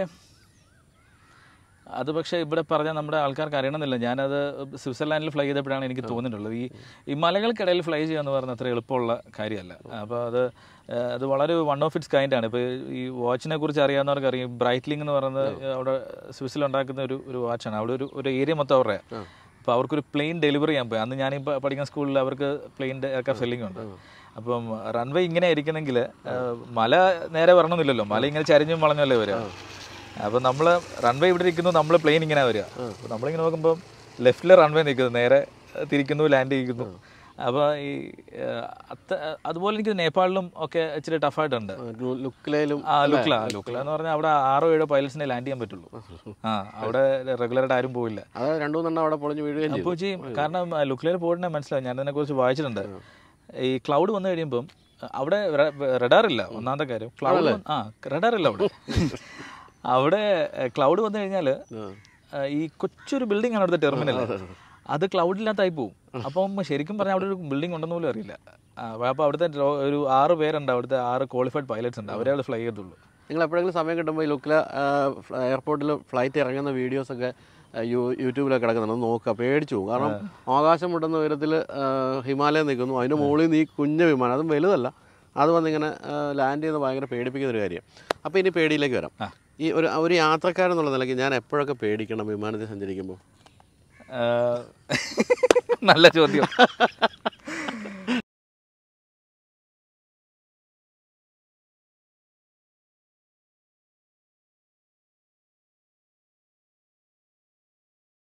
അത് പക്ഷേ ഇവിടെ പറഞ്ഞാൽ നമ്മുടെ ആൾക്കാർക്ക് അറിയണമെന്നില്ല ഞാനത് സ്വിറ്റ്സർലാൻഡിൽ ഫ്ലൈ ചെയ്തപ്പോഴാണ് എനിക്ക് തോന്നിയിട്ടുള്ളത് ഈ ഈ മലകൾക്കിടയിൽ ഫ്ലൈ ചെയ്യുക എന്ന് പറഞ്ഞാൽ അത്ര എളുപ്പമുള്ള കാര്യമല്ല അപ്പോൾ അത് ആ, അത് വളരെ വൺ ഓഫ് ഇറ്റ്സ് കൈൻഡ് ആണ് ഇപ്പോൾ ഈ വാച്ചിനെ കുറിച്ച് അറിയാവുന്നവർക്ക് അറിയാം ബ്രൈറ്റ്ലിംഗ് എന്ന് പറയുന്നത് അവിടെ സ്വിസ്സിൽ ഉണ്ടാക്കുന്ന ഒരു ഒരു വാച്ചാണ് അവിടെ ഒരു ഒരു ഏരിയ മൊത്തം അവരുടെ അപ്പോൾ അവർക്കൊരു പ്ലെയിൻ ഡെലിവറി ചെയ്യാൻ പോയി അന്ന് ഞാനിപ്പോൾ പഠിക്കുന്ന സ്കൂളിൽ അവർക്ക് റൺവേ എയർക്രാഫ്റ്റ് സെല്ലിംഗ് ഉണ്ട് അപ്പം റൺവേ ഇങ്ങനെ ഇരിക്കുന്നെങ്കിൽ മല നേരെ വരണമെന്നില്ലല്ലോ മല ഇങ്ങനെ ചരിഞ്ഞും വളഞ്ഞല്ലേ വരിക അപ്പം നമ്മൾ റൺവേ ഇവിടെ ഇരിക്കുന്നു നമ്മൾ പ്ലെയിൻ ഇങ്ങനെ വരിക അപ്പോൾ നമ്മളിങ്ങനെ നോക്കുമ്പോൾ ലെഫ്റ്റിലെ റൺവേ നിൽക്കുന്നു നേരെ തിരിക്കുന്നു ലാൻഡ് ചെയ്യിക്കുന്നു അപ്പോൾ ഈ ആ, അത്ത അതുപോലെ എനിക്ക് നേപ്പാളിലും ഒക്കെ ഇച്ചിരി ടഫായിട്ടുണ്ട് ലുക്കിലേലും ആ ലുക്ല ലുക്ല എന്ന് പറഞ്ഞാൽ അവിടെ ആറോ ഏഴോ പൈലറ്റ്സിനെ ലാൻഡ് ചെയ്യാൻ പറ്റുള്ളൂ ആ അവിടെ റെഗുലറായിട്ട് ആരും പോയില്ല അത് രണ്ടു മൂന്നെണ്ണം അവിടെ പൊളിഞ്ഞ് വീഴുകയും ചെയ്തു അപ്പോൾ ചെയ്യും കാരണം ലുക്ലയിൽ പോയിട്ടേ മനസ്സിലാവും ഞാൻ അതിനെക്കുറിച്ച് വായിച്ചിട്ടുണ്ട് ഈ ക്ലൗഡ് വന്നു കഴിയുമ്പം അവിടെ റഡാർ ഇല്ല ഒന്നാമത്തെ കാര്യം ക്ലൗഡ് ആ റഡാർ ഇല്ല അവിടെ അവിടെ ക്ലൗഡ് വന്നു കഴിഞ്ഞാൽ ആ. ഈ കൊച്ചൊരു ബിൽഡിംഗ് ആണ് അവിടുത്തെ ടെർമിനൽ അത് ക്ലൗഡില്ലാത്തായി പോകും അപ്പം ശരിക്കും പറഞ്ഞാൽ അവിടെ ഒരു ബിൽഡിംഗ് ഉണ്ടെന്ന് പോലും അറിയില്ല അപ്പോൾ അവിടുത്തെ രോ- ഒരു ആറ് പേരുണ്ട് അവിടുത്തെ ആറ് ക്വാളിഫൈഡ് പൈലറ്റ്സ് ഉണ്ട് അവരെ അവിടെ ഫ്ലൈ ചെയ്യത്തുള്ളൂ നിങ്ങൾ എപ്പോഴെങ്കിലും സമയം കിട്ടുമ്പോൾ ഈ ലുക്കിലെ എയർപോർട്ടിൽ ഫ്ലൈറ്റ് ഇറങ്ങുന്ന വീഡിയോസൊക്കെ യൂ യൂട്യൂബിലൊക്കെ കിടക്കുന്നുണ്ട് ഒന്ന് നോക്കുക പേടിച്ചു പോകും കാരണം ആകാശം മുട്ടുന്ന ഉയരത്തിൽ ഹിമാലയം നിൽക്കുന്നു അതിൻ്റെ മുകളിൽ നിന്ന് ഈ കുഞ്ഞ വിമാനം അതും വലുതല്ല അത് വന്നിങ്ങനെ ലാൻഡ് ചെയ്യുന്നത് ഭയങ്കര പേടിപ്പിക്കുന്ന ഒരു കാര്യം അപ്പോൾ ഇനി പേടിയിലേക്ക് വരാം ആ. ഈ ഒരു ഒരു യാത്രക്കാരെന്നുള്ള നിലയ്ക്ക് ഞാൻ എപ്പോഴൊക്കെ പേടിക്കണം വിമാനത്തിൽ സഞ്ചരിക്കുമ്പോൾ ആ, നല്ല ചോദ്യം